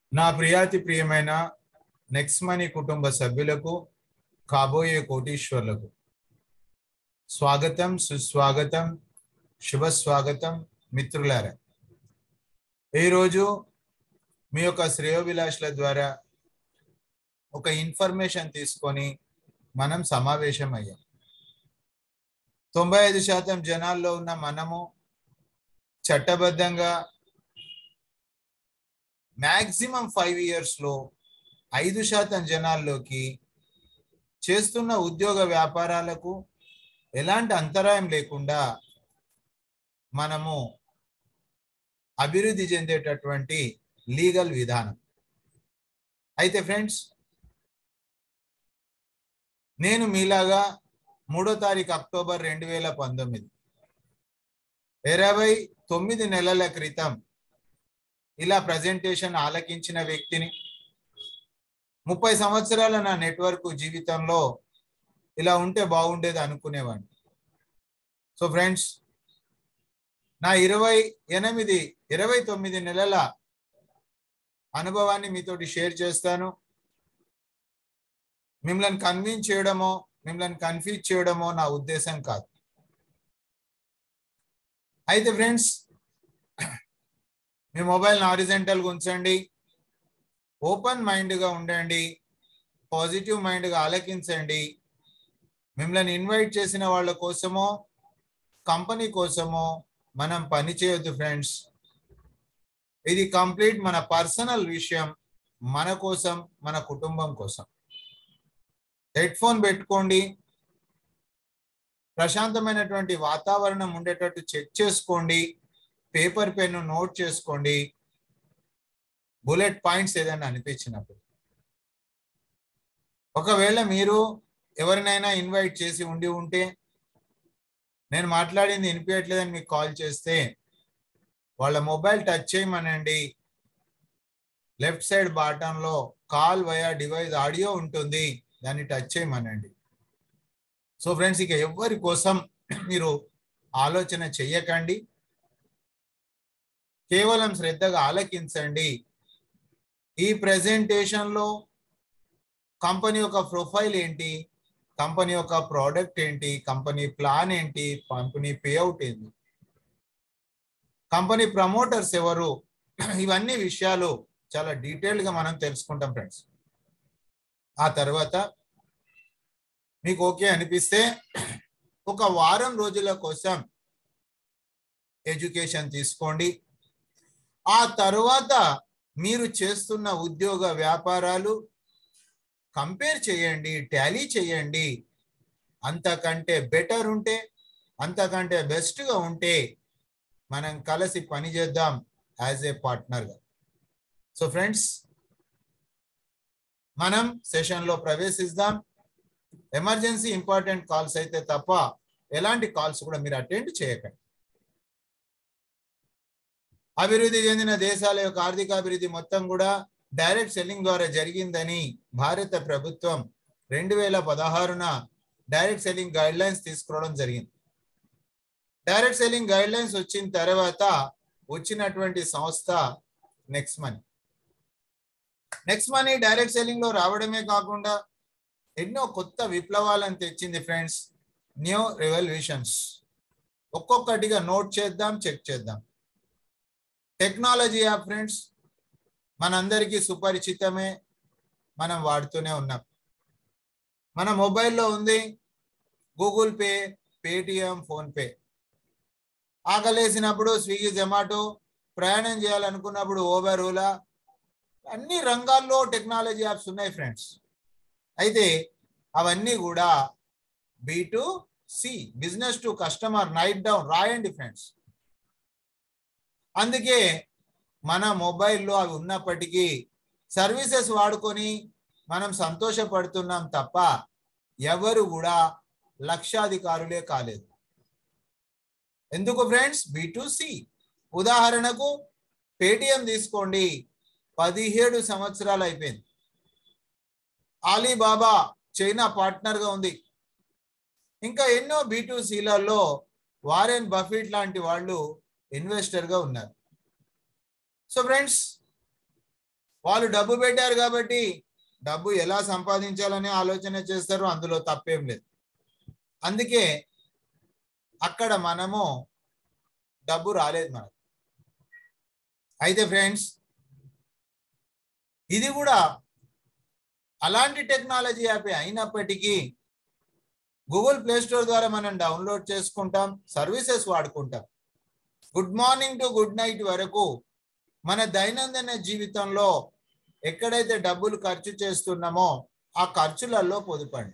నా ప్రియాతి ప్రియమైన next money కుటుంబ సభ్యులకు కాబోయే కోటీశ్వర్లకు స్వాగతం సుస్వాగతం శుభ స్వాగతం మిత్రులారా ఈరోజు మీ యొక్క శ్రేయోభిలాషుల ద్వారా ఒక ఇన్ఫర్మేషన్ తీసుకొని మనం సమావేశం అయ్యాం తొంభై ఐదు శాతం జనాల్లో ఉన్న మనము చట్టబద్ధంగా మ్యాక్సిమం ఫైవ్ ఇయర్స్లో ఐదు శాతం జనాల్లోకి చేస్తున్న ఉద్యోగ వ్యాపారాలకు ఎలాంటి అంతరాయం లేకుండా మనము అభివృద్ధి చెందేటటువంటి లీగల్ విధానం అయితే ఫ్రెండ్స్ నేను మీలాగా మూడో తారీఖు అక్టోబర్ రెండు వేల పంతొమ్మిది ఇరవై తొమ్మిది నెలల క్రితం ఇలా ప్రజెంటేషన్ ఆలకించిన వ్యక్తిని ముప్పై సంవత్సరాల నా నెట్వర్క్ జీవితంలో ఇలా ఉంటే బాగుండేది అనుకునేవాడిని సో ఫ్రెండ్స్ నా ఇరవై ఎనిమిది ఇరవై తొమ్మిది నెలల అనుభవాన్ని మీతోటి షేర్ చేస్తాను మిమ్మల్ని కన్విన్స్ చేయడమో మిమ్మల్ని కన్ఫ్యూజ్ చేయడమో నా ఉద్దేశం కాదు అయితే ఫ్రెండ్స్ మీ మొబైల్ హారిజెంటల్గా ఉంచండి ఓపెన్ మైండ్గా ఉండండి పాజిటివ్ మైండ్గా ఆలకించండి మిమ్మల్ని ఇన్వైట్ చేసిన వాళ్ళ కోసమో కంపెనీ కోసమో మనం పని చేయొద్దు ఫ్రెండ్స్ ఇది కంప్లీట్ మన పర్సనల్ విషయం మన కోసం మన కుటుంబం కోసం హెడ్ ఫోన్ పెట్టుకోండి ప్రశాంతమైనటువంటి వాతావరణం ఉండేటట్టు చెక్ చేసుకోండి పేపర్ పెన్ను నోట్ చేసుకోండి బుల్లెట్ పాయింట్స్ ఏదైనా అనిపించినప్పుడు ఒకవేళ మీరు ఎవరినైనా ఇన్వైట్ చేసి ఉండి ఉంటే నేను మాట్లాడింది వినిపించట్లేదని మీకు కాల్ చేస్తే వాళ్ళ మొబైల్ టచ్ చేయమనండి లెఫ్ట్ సైడ్ బాటంలో కాల్ వయా డివైస్ ఆడియో ఉంటుంది దాన్ని టచ్ చేయమనండి సో ఫ్రెండ్స్ ఇక ఎవరి కోసం మీరు ఆలోచన చెయ్యకండి కేవలం శ్రద్ధగా ఆలకించండి ఈ ప్రెజెంటేషన్లో కంపెనీ యొక్క ప్రొఫైల్ ఏంటి కంపెనీ యొక్క ప్రోడక్ట్ ఏంటి కంపెనీ ప్లాన్ ఏంటి కంపెనీ పేఅవుట్ ఏంటి కంపెనీ ప్రమోటర్స్ ఎవరు ఇవన్నీ విషయాలు చాలా డీటెయిల్గా మనం తెలుసుకుంటాం ఫ్రెండ్స్ ఆ తర్వాత మీకు ఓకే అనిపిస్తే ఒక వారం రోజుల కోసం ఎడ్యుకేషన్ తీసుకోండి ఆ తర్వాత మీరు చేస్తున్న ఉద్యోగ వ్యాపారాలు కంపేర్ చేయండి టాలీ చేయండి అంతకంటే బెటర్ ఉంటే అంతకంటే బెస్ట్గా ఉంటే మనం కలిసి పని చేద్దాం యాజ్ ఏ పార్ట్నర్గా సో ఫ్రెండ్స్ మనం సెషన్లో ప్రవేశిద్దాం ఎమర్జెన్సీ ఇంపార్టెంట్ కాల్స్ అయితే తప్ప ఎలాంటి కాల్స్ కూడా మీరు అటెండ్ చేయకండి అభివృద్ధి చెందిన దేశాల యొక్క ఆర్థిక అభివృద్ధి మొత్తం కూడా డైరెక్ట్ సెల్లింగ్ ద్వారా జరిగిందని భారత ప్రభుత్వం రెండు వేల పదహారున డైరెక్ట్ సెల్లింగ్ గైడ్ లైన్స్ తీసుకురావడం జరిగింది డైరెక్ట్ సెల్లింగ్ గైడ్ లైన్స్ వచ్చిన తర్వాత వచ్చినటువంటి సంస్థ next money next money direct selling లో రావడమే కాకుండా ఎన్నో కొత్త విప్లవాలను తెచ్చింది ఫ్రెండ్స్ న్యూ రెవల్యూషన్స్ ఒక్కొక్కటిగా నోట్ చేద్దాం చెక్ చేద్దాం టెక్నాలజీ యాప్ ఫ్రెండ్స్ మనందరికీ సుపరిచితమే మనం వాడుతూనే ఉన్నాం మన మొబైల్లో ఉంది గూగుల్ పే పేటిఎం ఫోన్పే ఆకలేసినప్పుడు స్విగ్గీ జొమాటో ప్రయాణం చేయాలనుకున్నప్పుడు ఓబర్ ఓలా అన్ని రంగాల్లో టెక్నాలజీ యాప్స్ ఉన్నాయి ఫ్రెండ్స్ అయితే అవన్నీ కూడా B to C business to customer నైట్ డౌన్ రాయండి ఫ్రెండ్స్ అందుకే మన మొబైల్లో అవి ఉన్నప్పటికీ సర్వీసెస్ వాడుకొని మనం సంతోషపడుతున్నాం తప్ప ఎవరు కూడా లక్షాధికారులే కాలేదు ఎందుకు ఫ్రెండ్స్ బి టు సి ఉదాహరణకు పేటిఎం తీసుకోండి పదిహేడు సంవత్సరాలు అయిపోయింది ఆలీబాబా చైనా పార్ట్నర్గా ఉంది ఇంకా ఎన్నో బీటూసీలలో వారెన్ బఫెట్ లాంటి వాళ్ళు ఇన్వెస్టర్గా ఉన్నారు సో ఫ్రెండ్స్ వాళ్ళు డబ్బు పెట్టారు కాబట్టి డబ్బు ఎలా సంపాదించాలని ఆలోచన చేస్తారు అందులో తప్పేం లేదు అందుకే అక్కడ మనము డబ్బు రాలేదు మనకు అయితే ఫ్రెండ్స్ ఇది కూడా అలాంటి టెక్నాలజీ యాప్ అయినప్పటికీ గూగుల్ ప్లే స్టోర్ ద్వారా మనం డౌన్లోడ్ చేసుకుంటాం సర్వీసెస్ వాడుకుంటాం good morning to good night వరకు మన దైనందిన జీవితంలో ఎక్కడైతే డబ్బులు ఖర్చు చేస్తున్నామో ఆ ఖర్చులలో పొదుపండి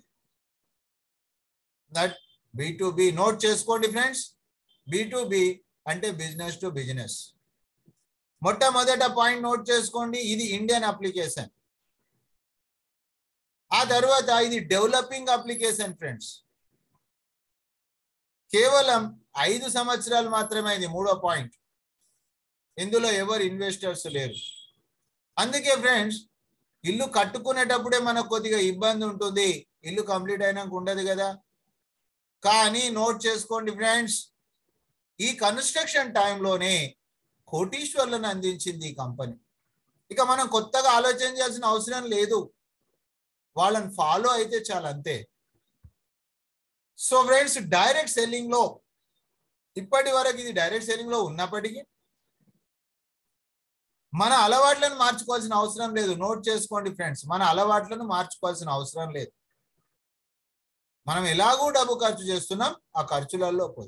that B to B note చేసుకోండి ఫ్రెండ్స్ బి టు బి అంటే బిజినెస్ టు బిజినెస్ మొట్టమొదట పాయింట్ నోట్ చేసుకోండి ఇది ఇండియన్ అప్లికేషన్ ఆ తర్వాత ఇది డెవలపింగ్ అప్లికేషన్ ఫ్రెండ్స్ కేవలం ఐదు సంవత్సరాలు మాత్రమే ఇది మూడో పాయింట్ ఇందులో ఎవరు ఇన్వెస్టర్స్ లేరు అందుకే ఫ్రెండ్స్ ఇల్లు కట్టుకునేటప్పుడే మనకు కొద్దిగా ఇబ్బంది ఉంటుంది ఇల్లు కంప్లీట్ అయినాక ఉండదు కదా కానీ నోట్ చేసుకోండి ఫ్రెండ్స్ ఈ కన్స్ట్రక్షన్ టైంలోనే కోటీశ్వర్లను అందించింది ఈ కంపెనీ ఇక మనం కొత్తగా ఆలోచన చేయాల్సిన అవసరం లేదు వాళ్ళని ఫాలో అయితే చాలు అంతే సో ఫ్రెండ్స్ డైరెక్ట్ సెల్లింగ్ లో ఇప్పటి వరకు ఇది డైరెక్ట్ సెల్లింగ్ లో ఉన్నప్పటికీ మన అలవాట్లను మార్చుకోవాల్సిన అవసరం లేదు నోట్ చేసుకోండి ఫ్రెండ్స్ మన అలవాట్లను మార్చుకోవాల్సిన అవసరం లేదు మనం ఎలాగూ డబ్బు ఖర్చు చేస్తున్నాం ఆ ఖర్చులలో పోదు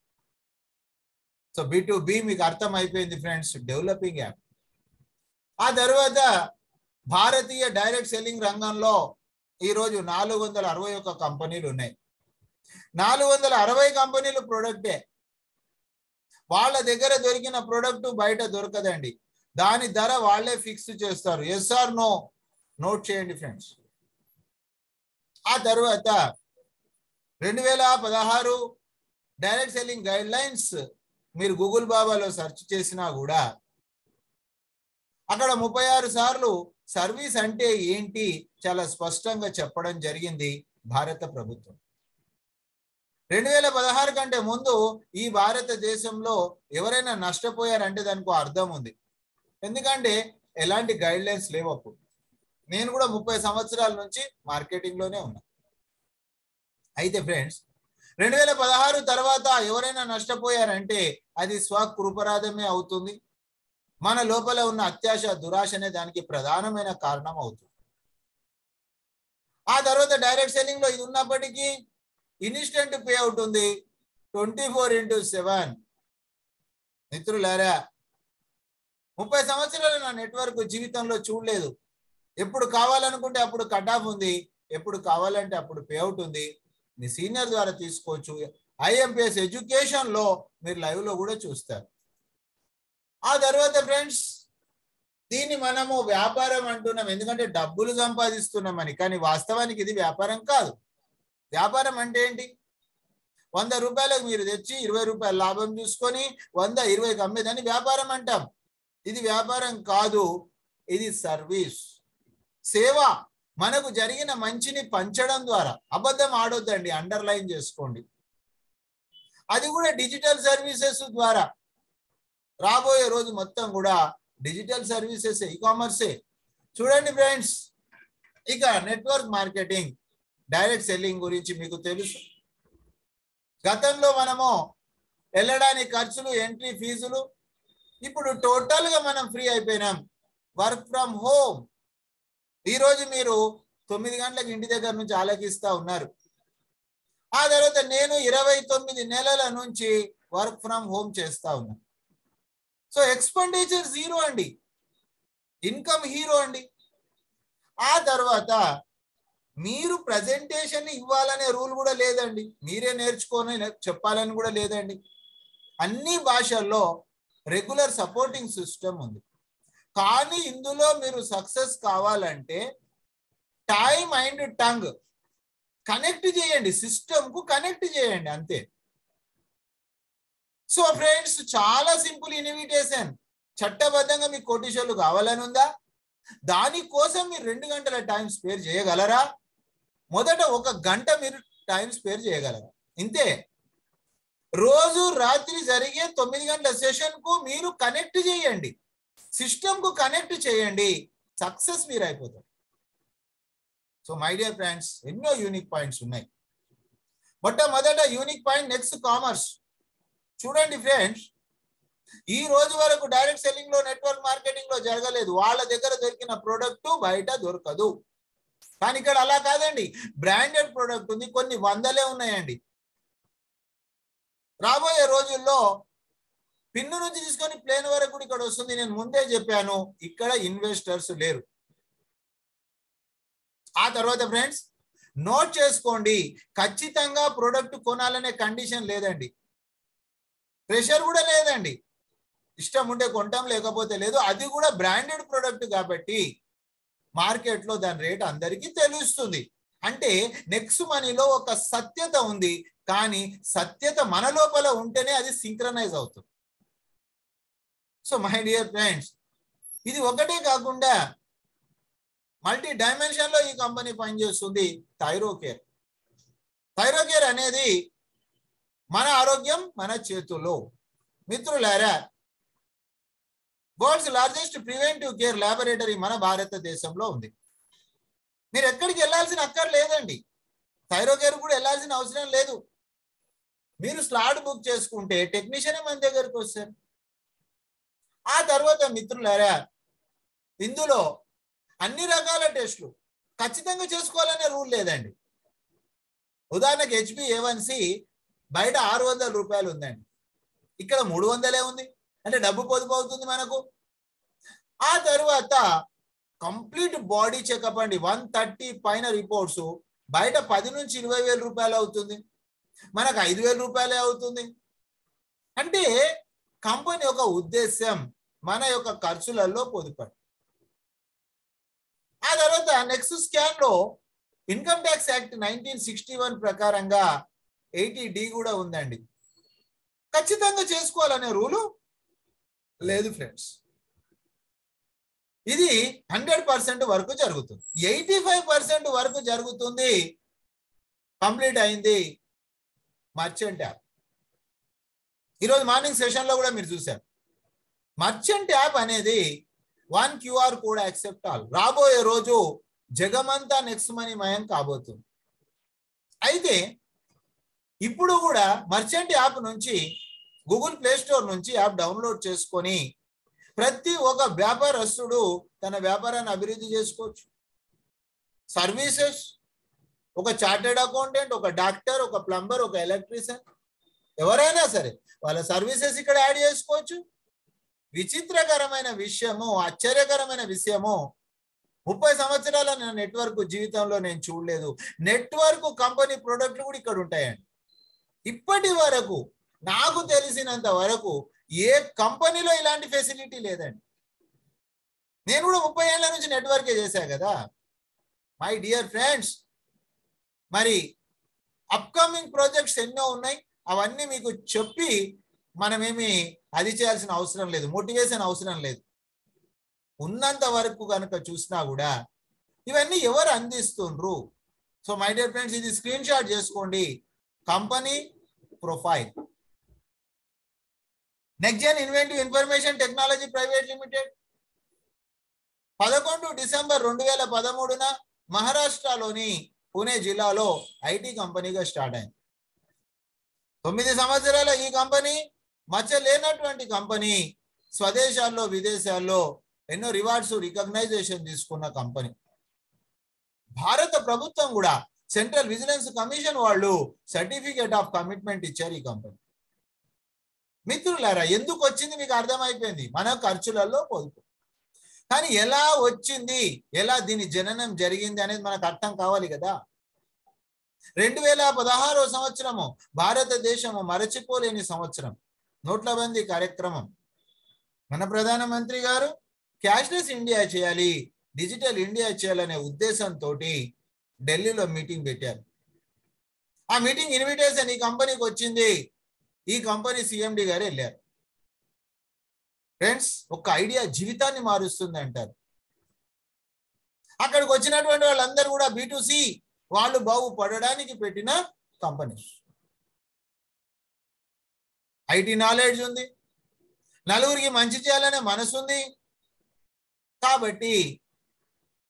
సో బి టు బి మీకు అర్థం అయిపోయింది ఫ్రెండ్స్ డెవలపింగ్ యాప్ ఆ తర్వాత భారతీయ డైరెక్ట్ సెల్లింగ్ రంగంలో ఈరోజు నాలుగు వందల అరవై ఒక్క కంపెనీలు ఉన్నాయి నాలుగు వందల అరవై కంపెనీలు ప్రోడక్టే వాళ్ళ దగ్గర దొరికిన ప్రోడక్ట్ బయట దొరకదండి దాని ధర వాళ్ళే ఫిక్స్ చేస్తారు ఎస్ ఆర్ నో నోట్ చేయండి ఫ్రెండ్స్ ఆ తర్వాత రెండు వేల పదహారు డైరెక్ట్ సెల్లింగ్ గైడ్ లైన్స్ మీరు గూగుల్ బాబాలో సెర్చ్ చేసినా కూడా అక్కడ ముప్పై ఆరు సార్లు సర్వీస్ అంటే ఏంటి చాలా స్పష్టంగా చెప్పడం జరిగింది భారత ప్రభుత్వం రెండు వేల పదహారు కంటే ముందు ఈ భారతదేశంలో ఎవరైనా నష్టపోయారంటే దానికి అర్థం ఉంది ఎందుకంటే ఎలాంటి గైడ్ లైన్స్ లేవు అప్పుడు నేను కూడా ముప్పై సంవత్సరాల నుంచి మార్కెటింగ్ లోనే ఉన్నా అయితే ఫ్రెండ్స్ రెండు వేల పదహారు తర్వాత ఎవరైనా నష్టపోయారంటే అది స్వకృపరాధమే అవుతుంది మన లోపల ఉన్న అత్యాశ దురాశ అనే దానికి ప్రధానమైన కారణం అవుతుంది ఆ తర్వాత డైరెక్ట్ సెల్లింగ్ లో ఇది ఉన్నప్పటికీ ఇన్స్టెంట్ పే అవుట్ ఉంది ట్వంటీ ఫోర్ ఇంటూ సెవెన్ మిత్రులారా ముప్పై సంవత్సరాలు నా నెట్వర్క్ జీవితంలో చూడలేదు ఎప్పుడు కావాలనుకుంటే అప్పుడు కట్ ఆఫ్ ఉంది ఎప్పుడు కావాలంటే అప్పుడు పే అవుట్ ఉంది మీ సీనియర్ ద్వారా తీసుకోవచ్చు ఐఎంపిఎస్ ఎడ్యుకేషన్ లో మీరు లైవ్ లో కూడా చూస్తారు ఆ తర్వాత ఫ్రెండ్స్ దీన్ని మనము వ్యాపారం అంటున్నాం ఎందుకంటే డబ్బులు సంపాదిస్తున్నామని కానీ వాస్తవానికి ఇది వ్యాపారం కాదు వ్యాపారం అంటే ఏంటి వంద రూపాయలకు మీరు తెచ్చి ఇరవై రూపాయల లాభం చూసుకొని వంద ఇరవైకి అమ్మేదని వ్యాపారం అంటాం ఇది వ్యాపారం కాదు ఇది సర్వీస్ సేవ మనకు జరిగిన మంచిని పంచడం ద్వారా అబద్ధం ఆడొద్దండి అండర్లైన్ చేసుకోండి అది కూడా డిజిటల్ సర్వీసెస్ ద్వారా రాబోయే రోజు మొత్తం కూడా డిజిటల్ సర్వీసెస్ ఈ కామర్సే చూడండి ఫ్రెండ్స్ ఇక నెట్వర్క్ మార్కెటింగ్ డైరెక్ట్ సెల్లింగ్ గురించి మీకు తెలుసు గతంలో మనము వెళ్ళడానికి ఖర్చులు ఎంట్రీ ఫీజులు ఇప్పుడు టోటల్ గా మనం ఫ్రీ అయిపోయినాం వర్క్ ఫ్రమ్ హోమ్ ఈరోజు మీరు తొమ్మిది గంటలకు ఇంటి దగ్గర నుంచి ఆలకిస్తా ఉన్నారు ఆ తర్వాత నేను ఇరవై తొమ్మిది నెలల నుంచి వర్క్ ఫ్రమ్ హోమ్ చేస్తా ఉన్నాను సో ఎక్స్పెండిచర్ జీరో అండి ఇన్కమ్ హీరో అండి ఆ తర్వాత మీరు ప్రజెంటేషన్ ఇవ్వాలనే రూల్ కూడా లేదండి మీరే నేర్చుకొని చెప్పాలని కూడా లేదండి అన్ని భాషల్లో రెగ్యులర్ సపోర్టింగ్ సిస్టమ్ ఉంది కానీ ఇందులో మీరు సక్సెస్ కావాలంటే టైం అండ్ టంగ్ కనెక్ట్ చేయండి సిస్టమ్ కు కనెక్ట్ చేయండి అంతే సో ఫ్రెండ్స్ చాలా సింపుల్ ఇన్విటేషన్ చట్టబద్ధంగా మీకు కోటీశ్వర్లు కావాలని ఉందా దానికోసం మీరు రెండు గంటల టైం స్పేర్ చేయగలరా మొదట ఒక గంట మీరు టైం స్పేర్ చేయగలరా ఇంతే రోజు రాత్రి జరిగే తొమ్మిది గంటల సెషన్ కు మీరు కనెక్ట్ చేయండి సిస్టమ్ కు కనెక్ట్ చేయండి సక్సెస్ మీరు అయిపోతారు సో మై డియర్ ఫ్రెండ్స్ ఎన్నో యూనిక్ పాయింట్స్ ఉన్నాయి మొట్టమొదట యూనిక్ పాయింట్ నెక్స్ట్ కామర్స్ చూడండి ఫ్రెండ్స్ ఈ రోజు వరకు డైరెక్ట్ సెల్లింగ్ లో నెట్వర్క్ మార్కెటింగ్ లో జరగలేదు వాళ్ళ దగ్గర దొరికిన ప్రోడక్ట్ బయట దొరకదు కానీ ఇక్కడ అలా కాదండి బ్రాండెడ్ ప్రోడక్ట్ ఉంది కొన్ని వందలే ఉన్నాయండి రాబోయే రోజుల్లో పిన్ను నుంచి తీసుకొని ప్లేన్ వరకు కూడా ఇక్కడ వస్తుంది నేను ముందే చెప్పాను ఇక్కడ ఇన్వెస్టర్స్ లేరు ఆ తర్వాత ఫ్రెండ్స్ నోట్ చేసుకోండి ఖచ్చితంగా ప్రోడక్ట్ కొనాలనే కండిషన్ లేదండి ప్రెషర్ కూడా లేదండి ఇష్టం ఉంటే కొంటాం లేకపోతే లేదు అది కూడా బ్రాండెడ్ ప్రోడక్ట్ కాబట్టి మార్కెట్లో దాని రేట్ అందరికీ తెలుస్తుంది అంటే నెక్స్ట్ మనీలో ఒక సత్యత ఉంది కానీ సత్యత మన లోపల ఉంటేనే అది సింక్రనైజ్ అవుతుంది సో మై డియర్ ఫ్రెండ్స్ ఇది ఒకటే కాకుండా మల్టీ డైమెన్షన్ లో ఈ కంపెనీ పనిచేస్తుంది థైరోకేర్ థైరోకేర్ అనేది మన ఆరోగ్యం మన చేతుల్లో మిత్రులారా world's largest preventive care laboratory మన భారతదేశంలో ఉంది మీరు ఎక్కడికి వెళ్ళాల్సిన అక్కర్ లేదండి థైరోకేర్ కూడా వెళ్ళాల్సిన అవసరం లేదు మీరు స్లాట్ బుక్ చేసుకుంటే టెక్నీషియన్ మన దగ్గరకు వస్తారు ఆ తర్వాత మిత్రులారా ఇందులో అన్ని రకాల టెస్టులు ఖచ్చితంగా చేసుకోవాలనే రూల్ లేదండి ఉదాహరణకి హెచ్బి ఏవన్సి బయట ఆరు వందల రూపాయలు ఉందండి ఇక్కడ మూడు వందలే ఉంది అంటే డబ్బు పొదుపు అవుతుంది మనకు ఆ తర్వాత కంప్లీట్ బాడీ చెకప్ అండి వన్ థర్టీ పైన రిపోర్ట్స్ బయట పది నుంచి ఇరవై వేల రూపాయలు అవుతుంది మనకు ఐదు వేల రూపాయలే అవుతుంది అంటే కంపెనీ యొక్క ఉద్దేశం మన యొక్క ఖర్చులలో పొదుపడి ఆ తర్వాత నెక్స్ట్ స్కాన్ లో income tax act nineteen sixty one ప్రకారంగా ఎయిటీ డి కూడా ఉందండి ఖచ్చితంగా చేసుకోవాలనే రూలు లేదు ఫ్రెండ్స్ ఇది హండ్రెడ్ పర్సెంట్ వరకు జరుగుతుంది ఎయిటీ ఫైవ్ పర్సెంట్ వరకు జరుగుతుంది కంప్లీట్ అయింది మర్చెంట్ యాప్ ఈరోజు మార్నింగ్ సెషన్లో కూడా మీరు చూశారు మర్చెంట్ యాప్ అనేది one QR code accept all రాబోయే రోజు జగమంతా నెక్స్ట్ మనీ మయం కాబోతుంది అయితే ఇప్పుడు కూడా మర్చెంట్ యాప్ నుంచి గూగుల్ ప్లే స్టోర్ నుంచి యాప్ డౌన్లోడ్ చేసుకొని ప్రతి ఒక్క వ్యాపారస్తుడు తన వ్యాపారాన్ని అభివృద్ధి చేసుకోవచ్చు సర్వీసెస్ ఒక చార్టెడ్ అకౌంటెంట్ ఒక డాక్టర్ ఒక ప్లంబర్ ఒక ఎలక్ట్రీషియన్ ఎవరైనా సరే వాళ్ళ సర్వీసెస్ ఇక్కడ యాడ్ చేసుకోవచ్చు విచిత్రకరమైన విషయము ఆశ్చర్యకరమైన విషయము ముప్పై సంవత్సరాల నా నెట్వర్క్ జీవితంలో నేను చూడలేదు నెట్వర్క్ కంపెనీ ప్రోడక్ట్లు కూడా ఇక్కడ ఉంటాయండి ఇప్పటి వరకు నాకు తెలిసినంత వరకు ఏ కంపెనీలో ఇలాంటి ఫెసిలిటీ లేదండి నేను కూడా ముప్పై ఏళ్ళ నుంచి నెట్వర్కే చేశా కదా మై డియర్ ఫ్రెండ్స్ మరి అప్కమింగ్ ప్రాజెక్ట్స్ ఎన్నో ఉన్నాయి అవన్నీ మీకు చెప్పి మనమేమి అది చేయాల్సిన అవసరం లేదు మోటివేషన్ అవసరం లేదు ఉన్నంత వరకు కనుక చూసినా కూడా ఇవన్నీ ఎవరు అందిస్తుండ్రు సో మై డియర్ ఫ్రెండ్స్ ఇది స్క్రీన్ షాట్ చేసుకోండి company profile next gen inventive information technology private limited పదకొండు డిసెంబర్ రెండు వేల పదమూడున మహారాష్ట్రలోని పుణే జిల్లాలో ఐటీ కంపెనీగా స్టార్ట్ అయింది తొమ్మిది సంవత్సరాల ఈ కంపెనీ మచ్చ లేనటువంటి కంపెనీ స్వదేశాల్లో విదేశాల్లో ఎన్నో రివార్డ్స్ రికగ్నైజేషన్ తీసుకున్న కంపెనీ భారత ప్రభుత్వం కూడా సెంట్రల్ విజిలెన్స్ కమిషన్ వాళ్ళు సర్టిఫికేట్ ఆఫ్ కమిట్మెంట్ ఇచ్చారు ఈ కంపెనీ మిత్రులారా ఎందుకు వచ్చింది మీకు అర్థమైపోయింది మన ఖర్చులలో పొదుపు కానీ ఎలా వచ్చింది ఎలా దీని జననం జరిగింది అనేది మనకు అర్థం కావాలి కదా రెండు వేల పదహారో సంవత్సరము భారతదేశము మరచిపోలేని సంవత్సరం నోట్ల బందీ కార్యక్రమం మన ప్రధానమంత్రి గారు క్యాష్లెస్ ఇండియా చేయాలి డిజిటల్ ఇండియా చేయాలనే ఉద్దేశంతో ఢిల్లీలో మీటింగ్ పెట్టారు ఆ మీటింగ్ ఇన్విటేషన్ ఈ కంపెనీకి వచ్చింది ఈ కంపెనీ సిఎండి గారు వెళ్ళారు ఫ్రెండ్స్ ఒక ఐడియా జీవితాన్ని మారుస్తుంది అంటారు అక్కడికి వచ్చినటువంటి వాళ్ళందరూ కూడా బీటుసి వాళ్ళు బాగుపడడానికి పెట్టిన కంపెనీ ఐటీ నాలెడ్జ్ ఉంది నలుగురికి మంచి చేయాలనే మనసు ఉంది కాబట్టి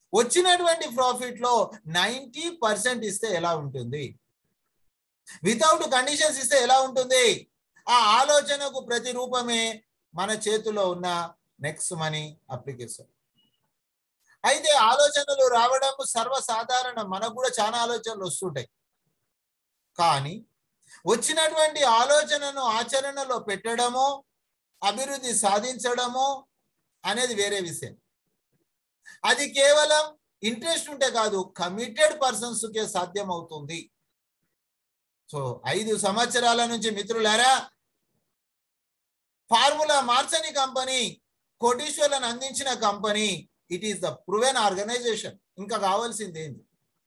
వచ్చినటువంటి ప్రాఫిట్ లో నైంటీ పర్సెంట్ ఇస్తే ఎలా ఉంటుంది వితౌట్ కండిషన్స్ ఇస్తే ఎలా ఉంటుంది ఆ ఆలోచనకు ప్రతిరూపమే మన చేతిలో ఉన్న నెక్స్ట్ మనీ అప్లికేషన్ అయితే ఆలోచనలు రావడం సర్వసాధారణం మనకు కూడా చాలా ఆలోచనలు వస్తుంటాయి కానీ వచ్చినటువంటి ఆలోచనను ఆచరణలో పెట్టడము అభివృద్ధి సాధించడము అనేది వేరే విషయం అది కేవలం ఇంట్రెస్ట్ ఉంటే కాదు కమిటెడ్ పర్సన్స్కే సాధ్యం అవుతుంది సో ఐదు సంవత్సరాల నుంచి మిత్రులారా ఫార్ములా మార్చని కంపెనీ కోటీశ్వర్లను అందించిన company it is the proven organisation ఇంకా కావాల్సింది ఏంటి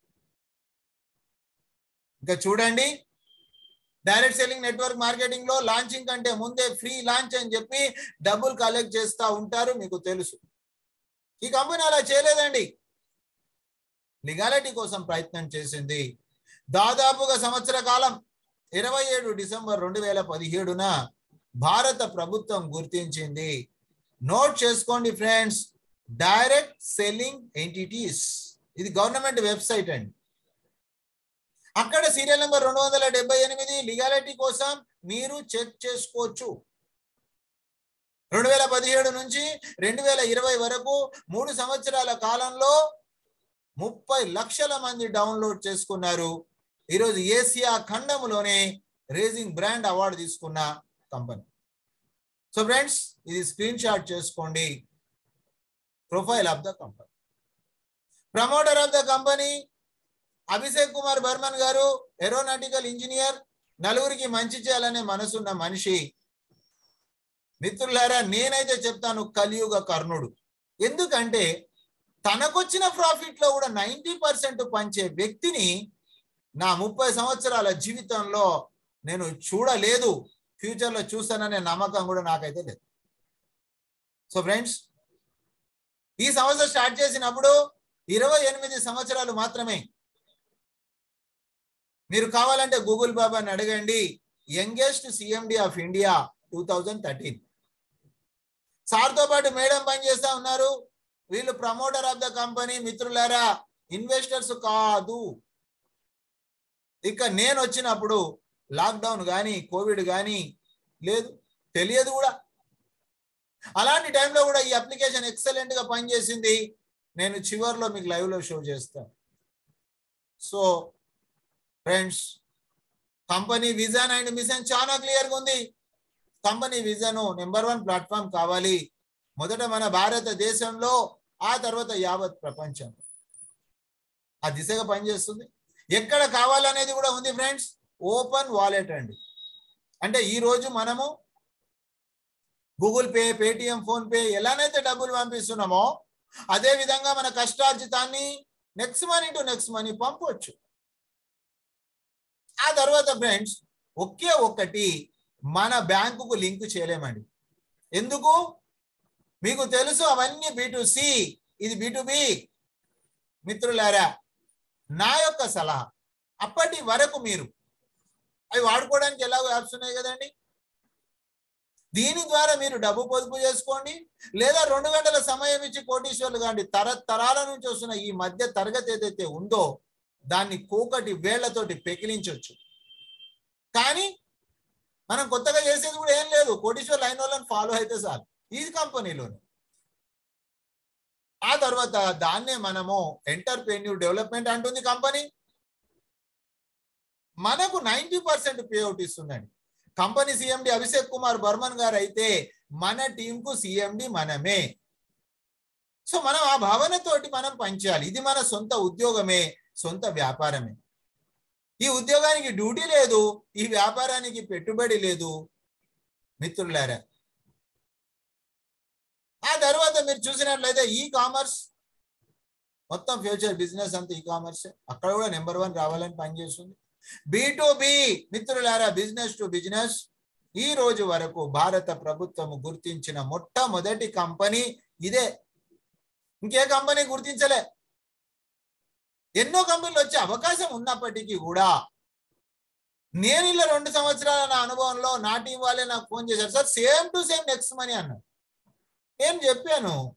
ఇంకా చూడండి డైరెక్ట్ సెల్లింగ్ నెట్వర్క్ మార్కెటింగ్ లో లాంచింగ్ కంటే ముందే ఫ్రీ లాంచ్ అని చెప్పి డబ్బులు కలెక్ట్ చేస్తూ ఉంటారు మీకు తెలుసు ఈ కంపెనీ అలా చేయలేదండి లిగాలిటీ కోసం ప్రయత్నం చేసింది దాదాపుగా సంవత్సర కాలం ఇరవై ఏడు డిసెంబర్ రెండు వేల పదిహేడున భారత ప్రభుత్వం గుర్తించింది నోట్ చేసుకోండి ఫ్రెండ్స్ డైరెక్ట్ సెల్లింగ్ ఎంటిటీస్ ఇది గవర్నమెంట్ వెబ్సైట్ అండి అక్కడ సీరియల్ నెంబర్ రెండు వందల డెబ్బై ఎనిమిది లీగాలిటీ కోసం మీరు చెక్ చేసుకోవచ్చు రెండు వేల పదిహేడు నుంచి రెండు వేల ఇరవై వరకు మూడు సంవత్సరాల కాలంలో ముప్పై లక్షల మంది డౌన్లోడ్ చేసుకున్నారు ఈరోజు ఏసియా ఖండంలోనే రేజింగ్ బ్రాండ్ అవార్డు తీసుకున్న కంపెనీ సో ఫ్రెండ్స్ ఇది స్క్రీన్ షాట్ చేసుకోండి profile of the company promoter of the company Abhishek Kumar Burman garu aeronautical engineer నలుగురికి మంచి చేయాలనే మనసున్న మనిషి మిత్రులారా నేనైతే చెప్తాను కలియుగ కర్ణుడు ఎందుకంటే తనకొచ్చిన ప్రాఫిట్ లో కూడా నైంటీ పర్సెంట్ పంచే వ్యక్తిని నా ముప్పై సంవత్సరాల జీవితంలో నేను చూడలేదు ఫ్యూచర్ లో చూస్తాననే నమ్మకం కూడా నాకైతే లేదు సో ఫ్రెండ్స్ ఈ సంవత్సరం స్టార్ట్ చేసినప్పుడు ఇరవై ఎనిమిది సంవత్సరాలు మాత్రమే మీరు కావాలంటే గూగుల్ బాబాని అడగండి youngest CMD of India two thousand thirteen సార్తో పాటు మేడం పనిచేస్తా ఉన్నారు వీళ్ళు ప్రమోటర్ ఆఫ్ ద కంపెనీ మిత్రులారా ఇన్వెస్టర్స్ కాదు ఇక నేను వచ్చినప్పుడు లాక్డౌన్ కానీ కోవిడ్ కానీ లేదు తెలియదు కూడా అలాంటి టైంలో కూడా ఈ అప్లికేషన్ ఎక్సలెంట్ గా పనిచేసింది నేను చివరిలో మీకు లైవ్ లో షో చేస్తాను so friends company vision and mission చాలా క్లియర్ గా ఉంది company vision number one platform కావాలి మొదట మన భారతదేశంలో ఆ తర్వాత యావత్ ప్రపంచం ఆ దిశగా పనిచేస్తుంది ఎక్కడ కావాలనేది కూడా ఉంది ఫ్రెండ్స్ ఓపెన్ వాలెట్ అండి అంటే ఈ రోజు మనము Google Pay Paytm PhonePe ఎలానైతే డబ్బులు పంపిస్తున్నామో అదే విధంగా మన కష్టార్జితాన్ని next money to next money పంపవచ్చు ఆ తర్వాత ఫ్రెండ్స్ ఒకే ఒక్కటి మన బ్యాంకుకు లింక్ చేయలేమండి ఎందుకు మీకు తెలుసు అవన్నీ బి టు సి ఇది బి టు బి మిత్రులారా నా యొక్క సలహా అప్పటి వరకు మీరు అవి వాడుకోవడానికి ఎలాగో యాప్స్ ఉన్నాయి కదండి దీని ద్వారా మీరు డబ్బు పొదుపు చేసుకోండి లేదా రెండు గంటల సమయం ఇచ్చి కోటీశ్వర్లు కాండి తరతరాల నుంచి వస్తున్న ఈ మధ్య తరగతి ఏదైతే ఉందో దాన్ని కోకటి వేళ్లతోటి పెకిలించవచ్చు కానీ మనం కొత్తగా చేసేది కూడా ఏం లేదు కోటీశ్వర్ లైన్ వాళ్ళని ఫాలో అయితే చాలు ఈ కంపెనీలోనే ఆ తర్వాత దాన్నే మనము ఎంటర్ప్రెన్యూర్ డెవలప్మెంట్ అంటుంది కంపెనీ మనకు నైంటీ పర్సెంట్ పేఅవుట్ ఇస్తుందండి కంపెనీ సిఎండి అభిషేక్ కుమార్ బర్మన్ గారు అయితే మన టీంకు సిఎండి మనమే సో మనం ఆ భావనతోటి మనం పనిచేయాలి ఇది మన సొంత ఉద్యోగమే సొంత వ్యాపారమే ఈ ఉద్యోగానికి డ్యూటీ లేదు ఈ వ్యాపారానికి పెట్టుబడి లేదు మిత్రులారా ఆ తర్వాత మీరు చూసినట్లయితే ఈ కామర్స్ మొత్తం ఫ్యూచర్ బిజినెస్ అంతా ఈ కామర్స్ అక్కడ కూడా నెంబర్ వన్ రావాలని పనిచేస్తుంది బి టు బి మిత్రులారా బిజినెస్ టు బిజినెస్ ఈ రోజు వరకు భారత ప్రభుత్వం గుర్తించిన మొట్టమొదటి కంపెనీ ఇదే ఇంకే కంపెనీ గుర్తించలే ఎన్నో కంపెనీలు వచ్చే అవకాశం ఉన్నప్పటికీ కూడా నేను ఇలా రెండు సంవత్సరాల నా అనుభవంలో నా టీం వాళ్ళే నాకు ఫోన్ చేశారు sir same to same next money అన్నారు ఏం చెప్పాను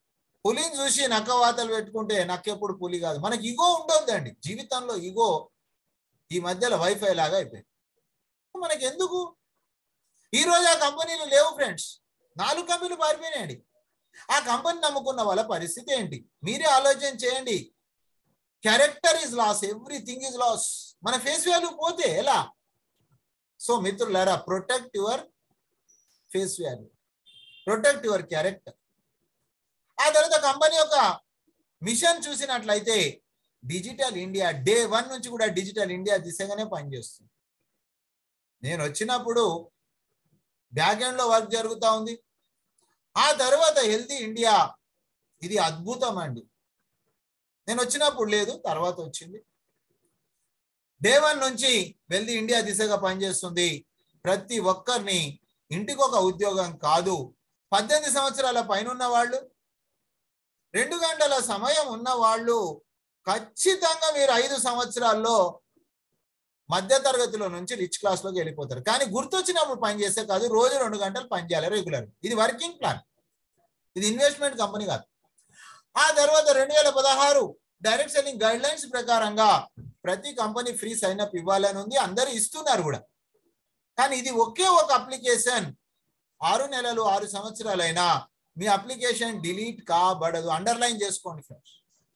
పులిని చూసి నక్క వాతలు పెట్టుకుంటే నక్కెప్పుడు పులి కాదు మనకి ఇగో ఉండొద్దండి జీవితంలో ఇగో ఈ మధ్యలో వైఫై లాగా అయిపోయింది మనకి ఎందుకు ఈ రోజు ఆ కంపెనీలు లేవు ఫ్రెండ్స్ నాలుగు కంపెనీలు పారిపోయినాయండి ఆ కంపెనీ నమ్ముకున్న వాళ్ళ పరిస్థితి ఏంటి మీరే ఆలోచన చేయండి character is lost everything is lost మన ఫేస్ వాల్యూ పోతే ఎలా సో మిత్రులారా protect your face value protect your character ఆ తర్వాత కంపెనీ యొక్క మిషన్ చూసినట్లయితే డిజిటల్ ఇండియా డే వన్ నుంచి కూడా డిజిటల్ ఇండియా దిశగానే పనిచేస్తుంది నేను వచ్చినప్పుడు బ్యాక్ ఎండ్ లో వర్క్ జరుగుతూ ఉంది ఆ తర్వాత హెల్తీ ఇండియా ఇది అద్భుతం అండి నేను వచ్చినప్పుడు లేదు తర్వాత వచ్చింది డే వన్ నుంచి వెల్ది ఇండియా దిశగా పనిచేస్తుంది ప్రతి ఒక్కరిని ఇంటికి ఒక ఉద్యోగం కాదు పద్దెనిమిది సంవత్సరాల పైన ఉన్న వాళ్ళు రెండు గంటల సమయం ఉన్న వాళ్ళు ఖచ్చితంగా మీరు ఐదు సంవత్సరాల్లో మధ్య తరగతిలో నుంచి రిచ్ క్లాస్ లోకి వెళ్ళిపోతారు కానీ గుర్తొచ్చినప్పుడు పని చేస్తే కాదు రోజు రెండు గంటలు పని చేయాలి రెగ్యులర్ ఇది వర్కింగ్ ప్లాన్ ఇది ఇన్వెస్ట్మెంట్ కంపెనీ కాదు ఆ తర్వాత రెండు వేల పదహారు డైరెక్ట్ సెల్లింగ్ గైడ్ లైన్స్ ప్రకారంగా ప్రతి కంపెనీ ఫ్రీ సైన్ అప్ ఇవ్వాలని ఉంది అందరూ ఇస్తున్నారు కూడా కానీ ఇది ఒకే ఒక అప్లికేషన్ ఆరు నెలలు ఆరు సంవత్సరాలైనా మీ అప్లికేషన్ డిలీట్ కాబడదు అండర్లైన్ చేసుకోండి ఫ్రెండ్స్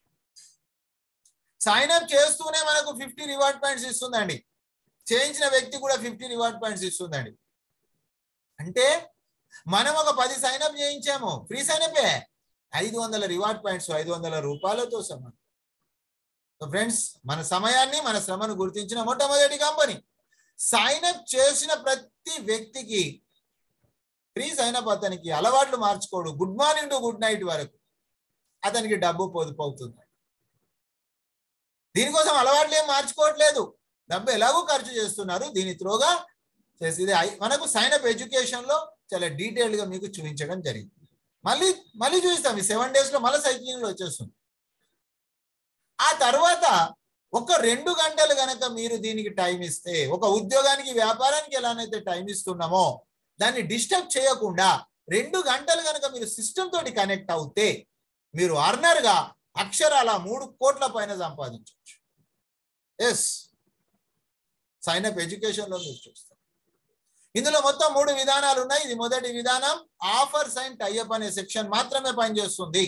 సైన్ అప్ చేస్తూనే మనకు ఫిఫ్టీ రివార్డ్ పాయింట్స్ ఇస్తుందండి చేయించిన వ్యక్తి కూడా ఫిఫ్టీ రివార్డ్ పాయింట్స్ ఇస్తుందండి అంటే మనం ఒక పది సైన్ అప్ చేయించాము ఫ్రీ సైన్ అప్ ఐదు వందల రివార్డ్ పాయింట్స్ ఐదు వందల రూపాయలతో సమానం ఫ్రెండ్స్ మన సమయాన్ని మన శ్రమను గుర్తించిన మొట్టమొదటి కంపెనీ సైన్ అప్ చేసిన ప్రతి వ్యక్తికి ఫ్రీ సైన్ అప్ అతనికి అలవాట్లు మార్చుకోడు good morning to good night వరకు అతనికి డబ్బు పొదుపు అవుతుంది దీనికోసం అలవాట్లు ఏం మార్చుకోవట్లేదు డబ్బు ఎలాగో ఖర్చు చేస్తున్నారు దీని త్రోగా చేసి ఇది ఐ- మనకు సైన్ అప్ ఎడ్యుకేషన్ లో చాలా డీటెయిల్డ్ గా మీకు చూపించడం జరిగింది మళ్ళీ మళ్ళీ చూపిస్తాం ఈ సెవెన్ డేస్ లో మళ్ళీ సైక్లింగ్ లో వచ్చేస్తుంది ఆ తర్వాత ఒక రెండు గంటలు గనక మీరు దీనికి టైం ఇస్తే ఒక ఉద్యోగానికి వ్యాపారానికి ఎలానైతే టైం ఇస్తున్నామో దాన్ని డిస్టర్బ్ చేయకుండా రెండు గంటలు గనక మీరు సిస్టమ్ తోటి కనెక్ట్ అవుతే మీరు అర్నర్ గా అక్షరాల మూడు కోట్ల పైన సంపాదించవచ్చు ఎస్ సైన్ అప్ ఎడ్యుకేషన్ లో మీరు చూస్తారు ఇందులో మొత్తం మూడు విధానాలు ఉన్నాయి ఇది మొదటి విధానం ఆఫర్ సైన్ టైఅప్ అనే సెక్షన్ మాత్రమే పనిచేస్తుంది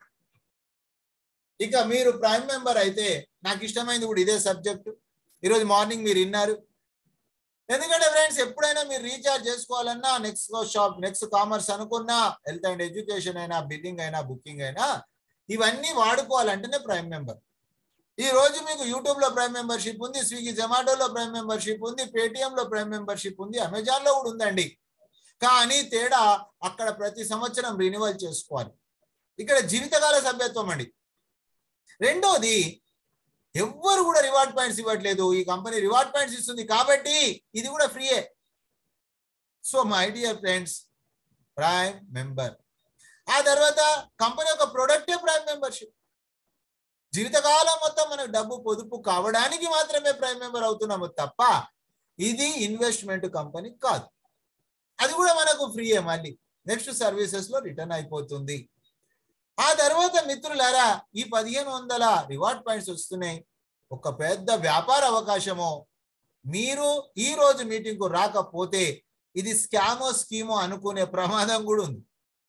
ఇక మీరు ప్రైమ్ మెంబర్ అయితే నాకు ఇష్టమైంది కూడా ఇదే సబ్జెక్టు ఈరోజు మార్నింగ్ మీరు విన్నారు ఎందుకంటే ఫ్రెండ్స్ ఎప్పుడైనా మీరు రీఛార్జ్ చేసుకోవాలన్నా నెక్స్ట్ షాప్ నెక్స్ట్ కామర్స్ అనుకున్నా హెల్త్ అండ్ ఎడ్యుకేషన్ అయినా బిల్లింగ్ అయినా బుకింగ్ అయినా ఇవన్నీ వాడుకోవాలంటేనే ప్రైమ్ మెంబర్ ఈ రోజు మీకు యూట్యూబ్ లో ప్రైమ్ మెంబర్షిప్ ఉంది స్విగ్గీ జొమాటోలో ప్రైమ్ మెంబర్షిప్ ఉంది పేటిఎం లో ప్రైమ్ మెంబర్షిప్ ఉంది అమెజాన్ లో కూడా ఉందండి కానీ తేడా అక్కడ ప్రతి సంవత్సరం రెన్యువల్ చేసుకోవాలి ఇక్కడ జీవితకాల సభ్యత్వం అండి రెండోది ఎవ్వరు కూడా రివార్డ్ పాయింట్స్ ఇవ్వట్లేదు ఈ కంపెనీ రివార్డ్ పాయింట్స్ ఇస్తుంది కాబట్టి ఇది కూడా ఫ్రీయే so my dear friends prime member ఆ తర్వాత కంపెనీ యొక్క ప్రొడక్టే ప్రైమ్ మెంబర్షిప్ జీవితకాలం మొత్తం మనకు డబ్బు పొదుపు కావడానికి మాత్రమే ప్రైమ్ మెంబర్ అవుతున్నాము తప్ప ఇది ఇన్వెస్ట్మెంట్ కంపెనీ కాదు అది కూడా మనకు ఫ్రీయే మళ్ళీ నెక్స్ట్ సర్వీసెస్ లో రిటర్న్ అయిపోతుంది ఆ తర్వాత మిత్రులారా ఈ పదిహేను వందల రివార్డ్ పాయింట్స్ వస్తున్నాయి ఒక పెద్ద వ్యాపార అవకాశము మీరు ఈ రోజు మీటింగ్ కు రాకపోతే ఇది స్కామో స్కీమో అనుకునే ప్రమాదం కూడా ఉంది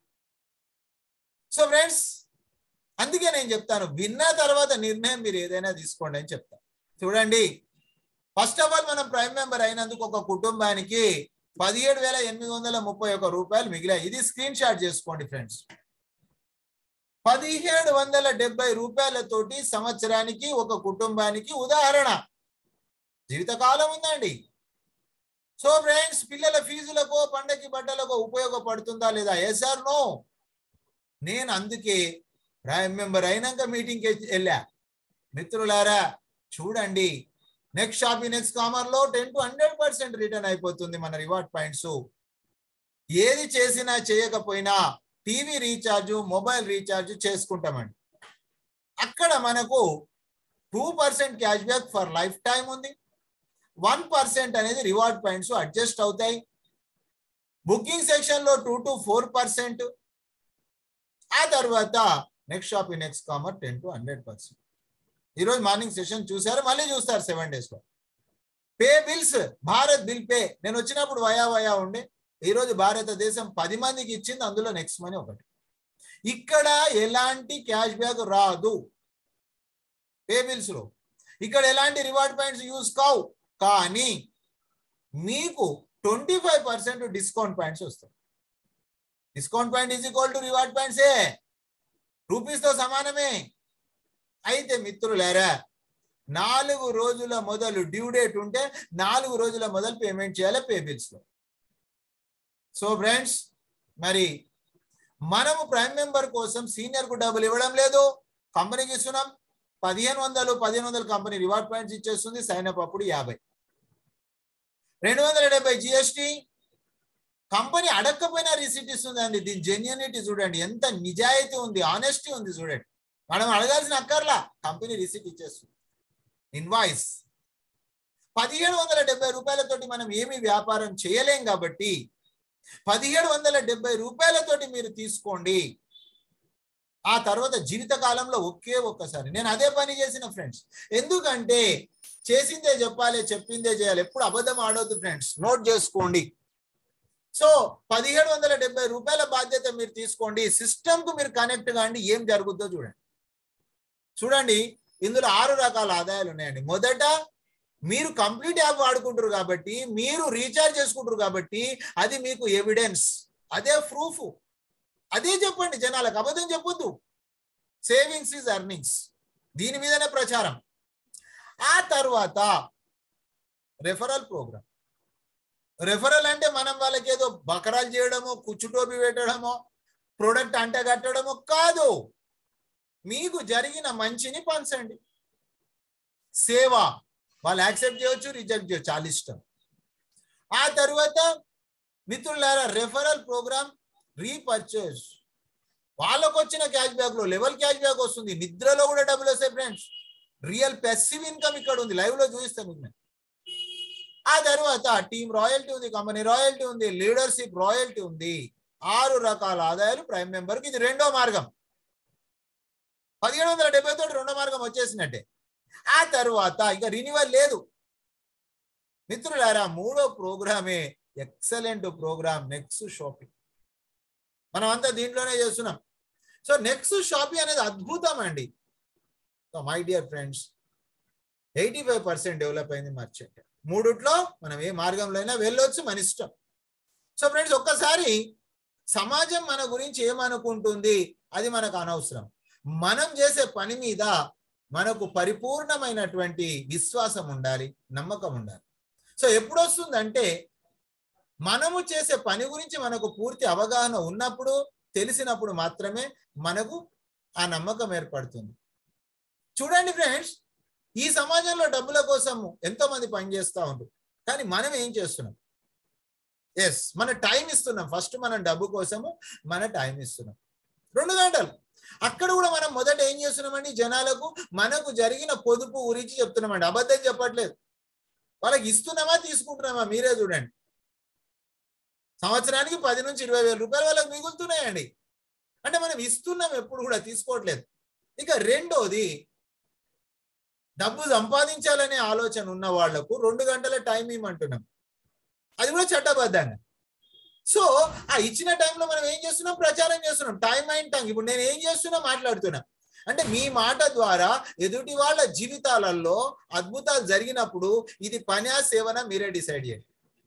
సో ఫ్రెండ్స్ అందుకే నేను చెప్తాను విన్న తర్వాత నిర్ణయం మీరు ఏదైనా తీసుకోండి అని చెప్తాను చూడండి ఫస్ట్ ఆఫ్ ఆల్ మనం ప్రైమ్ మెంబర్ అయినందుకు ఒక కుటుంబానికి పదిహేడు వేల ఎనిమిది వందల ముప్పై ఒక రూపాయలు మిగిలాయి ఇది స్క్రీన్ షాట్ చేసుకోండి ఫ్రెండ్స్ పదిహేడు వందల డెబ్బై రూపాయలతోటి సంవత్సరానికి ఒక కుటుంబానికి ఉదాహరణ జీవితకాలం ఉందండి సో ఫ్రెండ్స్ పిల్లల ఫీజులకో పండగకి బట్టలకో ఉపయోగపడుతుందా లేదా ఎస్ ఆర్ నో నేను అందుకే ప్రైమ్ మెంబర్ అయినాక మీటింగ్కి వెళ్ళా మిత్రులారా చూడండి నెక్స్ట్ షాపింగ్ నెక్స్ట్ కామర్ లో ten to hundred percent return అయిపోతుంది మన రివార్డ్ పాయింట్స్ ఏది చేసినా చేయకపోయినా టీవీ రీఛార్జ్ మొబైల్ రీఛార్జ్ చేసుకుంటామండి అక్కడ మనకు two percent cashback for lifetime ఉంది వన్ పర్సెంట్ అనేది రివార్డ్ పాయింట్స్ అడ్జస్ట్ అవుతాయి బుకింగ్ సెక్షన్ లో టూ టు ఫోర్ పర్సెంట్ ఆ తర్వాత next shop in next commerce ten to hundred percent ఈరోజు మార్నింగ్ సెషన్ చూసారు మళ్ళీ చూస్తారు సెవెన్ డేస్ లో pay bills Bharat bill pay నేను వచ్చినప్పుడు వయా వయా ఉండే ఈరోజు భారతదేశం పది మందికి ఇచ్చింది అందులో నెక్స్ట్ మనీ ఒకటి ఇక్కడ ఎలాంటి క్యాష్ బ్యాక్ రాదు పే బిల్స్ లో ఇక్కడ ఎలాంటి రివార్డ్ పాయింట్స్ యూస్ కావు కానీ మీకు twenty five percent discount points వస్తాయి discount point is equal to reward పాయింట్సే రూపీస్ తో సమానమే అయితే మిత్రులారా నాలుగు రోజుల మొదలు డ్యూ డేట్ ఉంటే నాలుగు రోజుల మొదలు పేమెంట్ చేయాలి పే బిల్స్ లో సో ఫ్రెండ్స్ మరి మనము ప్రైమ్ మెంబర్ కోసం సీనియర్ కు డబ్బులు ఇవ్వడం లేదు కంపెనీకి ఇస్తున్నాం పదిహేను వందలు పదిహేను వందలు కంపెనీ రివార్డ్ పాయింట్స్ ఇచ్చేస్తుంది సైన్ అప్ అప్పుడు యాభై రెండు వందల డెబ్బై జిఎస్టి కంపెనీ అడగకపోయినా రిసీట్ ఇస్తుందండి దీని జెన్యునిటీ చూడండి ఎంత నిజాయితీ ఉంది ఆనెస్టీ ఉంది చూడండి మనం అడగాల్సిన అక్కర్లా కంపెనీ రిసీట్ ఇచ్చేస్తుంది ఇన్వాయిస్ పదిహేడు వందల డెబ్బై రూపాయలతోటి మనం ఏమి వ్యాపారం చేయలేం కాబట్టి పదిహేడు వందల డెబ్బై రూపాయలతోటి మీరు తీసుకోండి ఆ తర్వాత జీవిత కాలంలో ఒకే ఒక్కసారి నేను అదే పని చేసిన ఫ్రెండ్స్ ఎందుకంటే చేసిందే చెప్పాలి చెప్పిందే చేయాలి ఎప్పుడు అబద్ధం ఆడవద్దు ఫ్రెండ్స్ నోట్ చేసుకోండి సో పదిహేడు వందల డెబ్బై రూపాయల బాధ్యత మీరు తీసుకోండి సిస్టమ్ కు మీరు కనెక్ట్ కాండి ఏం జరుగుద్దో చూడండి చూడండి ఇందులో ఆరు రకాల ఆదాయాలు ఉన్నాయండి మొదట మీరు కంప్లీట్ యాప్ వాడుకుంటారు కాబట్టి మీరు రీఛార్జ్ చేసుకుంటారు కాబట్టి అది మీకు ఎవిడెన్స్ అదే ప్రూఫ్ అదే చెప్పండి జనాలకు అబద్ధం చెప్పొద్దు సేవింగ్స్ ఈజ్ అర్నింగ్స్ దీని మీదనే ప్రచారం ఆ తర్వాత రెఫరల్ ప్రోగ్రామ్ రెఫరల్ అంటే మనం వాళ్ళకి ఏదో బకరాలు చేయడమో కుచ్చుటోపి పెట్టడమో ప్రొడక్ట్ అంటగట్టడమో కాదు మీకు జరిగిన మంచిని పంచండి సేవ వాళ్ళు యాక్సెప్ట్ చేయొచ్చు రిజెక్ట్ చేయొచ్చు చాలా ఇష్టం ఆ తర్వాత మిత్రులారా రెఫరల్ ప్రోగ్రామ్ రీపర్చేస్ వాళ్ళకు వచ్చిన క్యాష్ బ్యాక్ లో లెవెల్ క్యాష్ బ్యాక్ వస్తుంది నిద్రలో కూడా డబ్బులు వస్తాయి ఫ్రెండ్స్ రియల్ పెసివ్ ఇన్కమ్ ఇక్కడ ఉంది లైవ్ లో చూపిస్తాను మీకు నేను ఆ తర్వాత టీమ్ రాయల్టీ ఉంది కంపెనీ రాయల్టీ ఉంది లీడర్షిప్ రాయల్టీ ఉంది ఆరు రకాల ఆదాయాలు ప్రైమ్ మెంబర్ కి ఇది రెండో మార్గం పదిహేడు వందల డెబ్బై తోటి రెండో మార్గం వచ్చేసినట్టే ఆ తర్వాత ఇక రినివల్ లేదు మిత్రులారా మూడో ప్రోగ్రామే ఎక్సలెంట్ ప్రోగ్రామ్ నెక్స్ట్ షాపింగ్ మనం అంతా దీంట్లోనే చేస్తున్నాం సో నెక్స్ట్ షాపింగ్ అనేది అద్భుతం అండి so my dear friends eighty five percent develop అయింది మర్చెంట్ మూడుట్లో మనం ఏ మార్గంలో అయినా వెళ్ళొచ్చు మన ఇష్టం సో ఫ్రెండ్స్ ఒక్కసారి సమాజం మన గురించి ఏమనుకుంటుంది అది మనకు అనవసరం మనం చేసే పని మీద మనకు పరిపూర్ణమైనటువంటి విశ్వాసం ఉండాలి నమ్మకం ఉండాలి సో ఎప్పుడు వస్తుందంటే మనము చేసే పని గురించి మనకు పూర్తి అవగాహన ఉన్నప్పుడు తెలిసినప్పుడు మాత్రమే మనకు ఆ నమ్మకం ఏర్పడుతుంది చూడండి ఫ్రెండ్స్ ఈ సమాజంలో డబ్బుల కోసము ఎంతో మంది పనిచేస్తూ ఉంటారు కానీ మనం ఏం చేస్తున్నాం ఎస్ మన టైం ఇస్తున్నాం ఫస్ట్ మనం డబ్బు కోసము మన టైం ఇస్తున్నాం రెండు గంటలు అక్కడ కూడా మనం మొదట ఏం చేస్తున్నామండి జనాలకు మనకు జరిగిన పొదుపు గురించి చెప్తున్నామండి అబద్ధం చెప్పట్లేదు వాళ్ళకి ఇస్తున్నామా తీసుకుంటున్నామా మీరే చూడండి సంవత్సరానికి పది నుంచి ఇరవై వేల రూపాయలు వాళ్ళకి మిగులుతున్నాయండి అంటే మనం ఇస్తున్నాం ఎప్పుడు కూడా తీసుకోవట్లేదు ఇక రెండోది డబ్బు సంపాదించాలనే ఆలోచన ఉన్న వాళ్లకు రెండు గంటల టైం ఇవ్వమంటున్నాం అది కూడా చట్టబద్ధంగా సో ఆ ఇచ్చిన టైంలో మనం ఏం చేస్తున్నాం ప్రచారం చేస్తున్నాం టైం అయిన టైం ఇప్పుడు నేను ఏం చేస్తున్నా మాట్లాడుతున్నా అంటే మీ మాట ద్వారా ఎదుటి వాళ్ళ జీవితాలలో అద్భుతాలు జరిగినప్పుడు ఇది పని సేవన మీరే డిసైడ్ చేయండి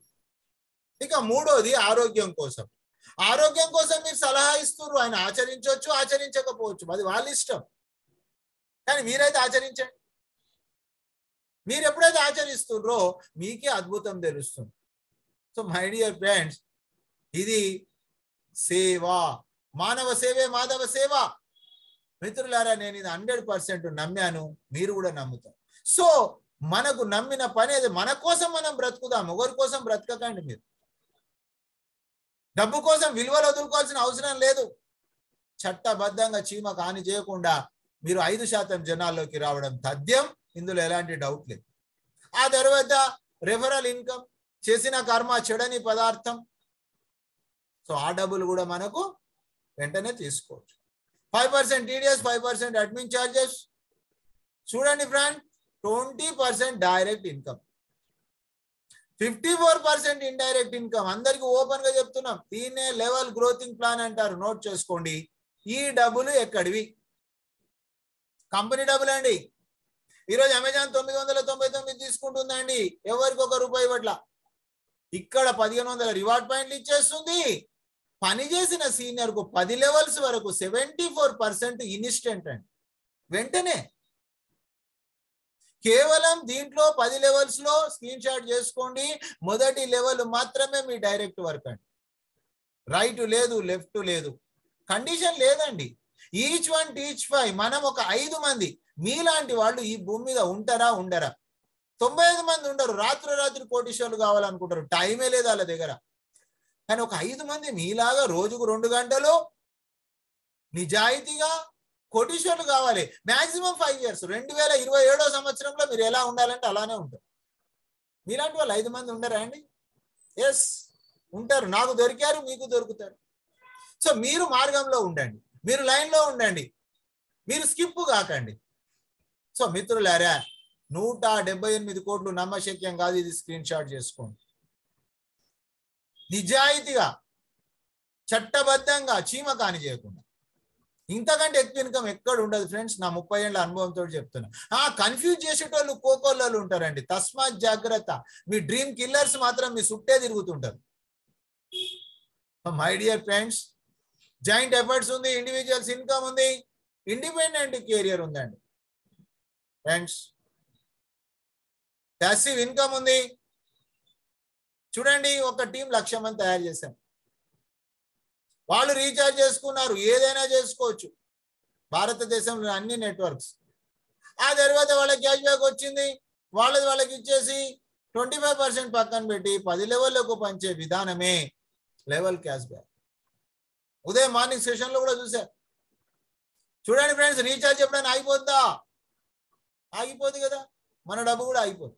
ఇక మూడోది ఆరోగ్యం కోసం ఆరోగ్యం కోసం మీరు సలహా ఇస్తున్నారు ఆయన ఆచరించవచ్చు ఆచరించకపోవచ్చు అది వాళ్ళ ఇష్టం కానీ మీరైతే ఆచరించండి మీరు ఎప్పుడైతే ఆచరిస్తున్నారో మీకే అద్భుతం తెలుస్తుంది సో మై డియర్ ఫ్రెండ్స్ ఇది సేవ మానవ సేవే మాధవ సేవ మిత్రులారా నేను ఇది హండ్రెడ్ పర్సెంట్ నమ్మాను మీరు కూడా నమ్ముతారు సో మనకు నమ్మిన పని అది మన కోసం మనం బ్రతుకుదాం ఒకరి కోసం బ్రతకకండి మీరు డబ్బు కోసం విలువలు వదులుకోవాల్సిన అవసరం లేదు చట్టబద్ధంగా చీమ కాని చేయకుండా మీరు ఐదు శాతం జనాల్లోకి రావడం తథ్యం ఇందులో ఎలాంటి డౌట్ లేదు ఆ తర్వాత రెఫరల్ ఇన్కమ్ చేసిన కర్మ చెడని పదార్థం సో ఆ డబ్బులు కూడా మనకు వెంటనే తీసుకోవచ్చు five percent TDS five percent admin charges చూడండి friend twenty percent direct income fifty four percent indirect income అందరికి ఓపెన్ గా చెప్తున్నాం దీన్నే లెవెల్ గ్రోతింగ్ ప్లాన్ అంటారు నోట్ చేసుకోండి ఈ డబ్బులు ఎక్కడివి కంపెనీ డబ్బులు అండి ఈరోజు అమెజాన్ తొమ్మిది వందల తొంభై తొమ్మిది తీసుకుంటుందండి ఎవరికి ఒక రూపాయి ఇవ్వట్ల ఇక్కడ పదిహేను వందల రివార్డ్ పాయింట్లు ఇచ్చేస్తుంది పని చేసిన సీనియర్ కు పది లెవెల్స్ వరకు సెవెంటీ ఫోర్ పర్సెంట్ ఇన్స్టెంట్ అండి వెంటనే కేవలం దీంట్లో పది లెవెల్స్ లో స్క్రీన్ షాట్ చేసుకోండి మొదటి లెవెల్ మాత్రమే మీ డైరెక్ట్ వర్క్ అండి రైట్ లేదు లెఫ్ట్ లేదు కండిషన్ లేదండి ఈచ్ వన్ టీచ్ ఫైవ్ మనం ఒక ఐదు మంది మీలాంటి వాళ్ళు ఈ భూమి మీద ఉంటారా ఉండరా తొంభై ఐదు మంది ఉండరు రాత్రి రాత్రి కోటీశ్వర్లు కావాలనుకుంటారు టైమే లేదు వాళ్ళ దగ్గర కానీ ఒక ఐదు మంది మీలాగా రోజుకు రెండు గంటలు నిజాయితీగా కోటీశ్వర్లు కావాలి మాక్సిమం ఫైవ్ ఇయర్స్ రెండు వేల ఇరవై ఏడో సంవత్సరంలో మీరు ఎలా ఉండాలంటే అలానే ఉంటారు మీలాంటి వాళ్ళు ఐదు మంది ఉండరా అండి ఎస్ ఉంటారు నాకు దొరికారు మీకు దొరుకుతారు సో మీరు మార్గంలో ఉండండి మీరు లైన్లో ఉండండి మీరు స్కిప్ కాకండి సో మిత్రులారా నూట డెబ్బై ఎనిమిది కోట్లు నమ్మశక్యం కాదు ఇది స్క్రీన్ షాట్ చేసుకోండి నిజాయితీగా చట్టబద్ధంగా చీమ కాని చేయకుండా ఇంతకంటే ఎక్కువ ఇన్కమ్ ఎక్కడ ఉండదు ఫ్రెండ్స్ నా ముప్పై ఏళ్ళ అనుభవంతో చెప్తున్నా ఆ కన్ఫ్యూజ్ చేసేటోళ్ళు కోకోళ్ళు ఉంటారండి తస్మాత్ జాగ్రత్త మీ డ్రీమ్ కిల్లర్స్ మాత్రం మీ సుట్టే తిరుగుతుంటారు my dear friends joint efforts ఉంది ఇండివిజువల్స్ ఇన్కమ్ ఉంది ఇండిపెండెంట్ కెరియర్ ఉందండి ఫ్రెండ్స్ ప్యాసివ్ ఇన్కమ్ ఉంది చూడండి ఒక టీం లక్ష మంది తయారు చేశాం వాళ్ళు రీఛార్జ్ చేసుకున్నారు ఏదైనా చేసుకోవచ్చు భారతదేశంలో అన్ని నెట్వర్క్స్ ఆ తర్వాత వాళ్ళకి క్యాష్ బ్యాక్ వచ్చింది వాళ్ళది వాళ్ళకి ఇచ్చేసి ట్వంటీ ఫైవ్ పర్సెంట్ పక్కన పెట్టి పది లెవెల్లోకి పంచే విధానమే లెవెల్ క్యాష్ బ్యాక్ ఉదయం మార్నింగ్ సెషన్ లో కూడా చూసా చూడండి ఫ్రెండ్స్ రీఛార్జ్ ఎప్పుడైనా ఆగిపోద్దా ఆగిపోద్ది కదా మన డబ్బు కూడా ఆగిపోద్ది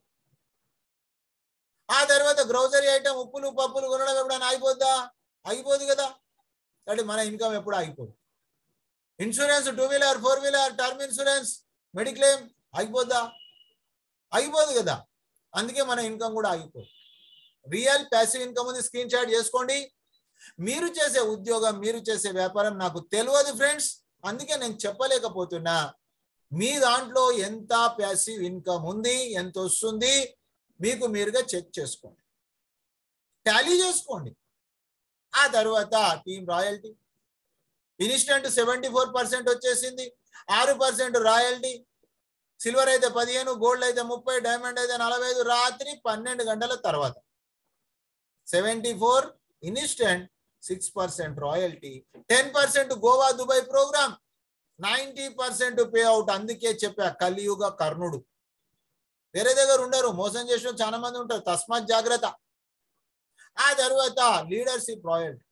ఆ తర్వాత గ్రోసరీ ఐటమ్ ఉప్పులు పప్పులు కొనడం ఎప్పుడైనా ఆగిపోద్దా ఆగిపోద్ది కదా కాబట్టి మన ఇన్కమ్ ఎప్పుడు ఆగిపోదు insurance two wheeler four wheeler term insurance mediclaim ఆగిపోద్దా ఆగిపోదు కదా అందుకే మన ఇన్కమ్ కూడా ఆగిపోదు రియల్ ప్యాసివ్ ఇన్కమ్ ఉంది స్క్రీన్ షాట్ చేసుకోండి మీరు చేసే ఉద్యోగం మీరు చేసే వ్యాపారం నాకు తెలియదు ఫ్రెండ్స్ అందుకే నేను చెప్పలేకపోతున్నా మీ దాంట్లో ఎంత ప్యాసివ్ ఇన్కమ్ ఉంది ఎంత వస్తుంది మీకు మీరుగా చెక్ చేసుకోండి టాలీ చేసుకోండి ఆ తర్వాత team royalty instant seventy four percent వచ్చేసింది ఆరు పర్సెంట్ రాయల్టీ సిల్వర్ అయితే పదిహేను గోల్డ్ అయితే ముప్పై డైమండ్ అయితే నలభై ఐదు రాత్రి పన్నెండు గంటల తర్వాత seventy four instant six percent royalty ten percent Goa Dubai program ninety percent pay out అందుకే చెప్పా కలియుగ కర్ణుడు వేరే దగ్గర ఉండరు మోసం చేసిన చాలా మంది ఉంటారు తస్మాత్ జాగ్రత్త ఆ తర్వాత లీడర్షిప్ రాయల్టీ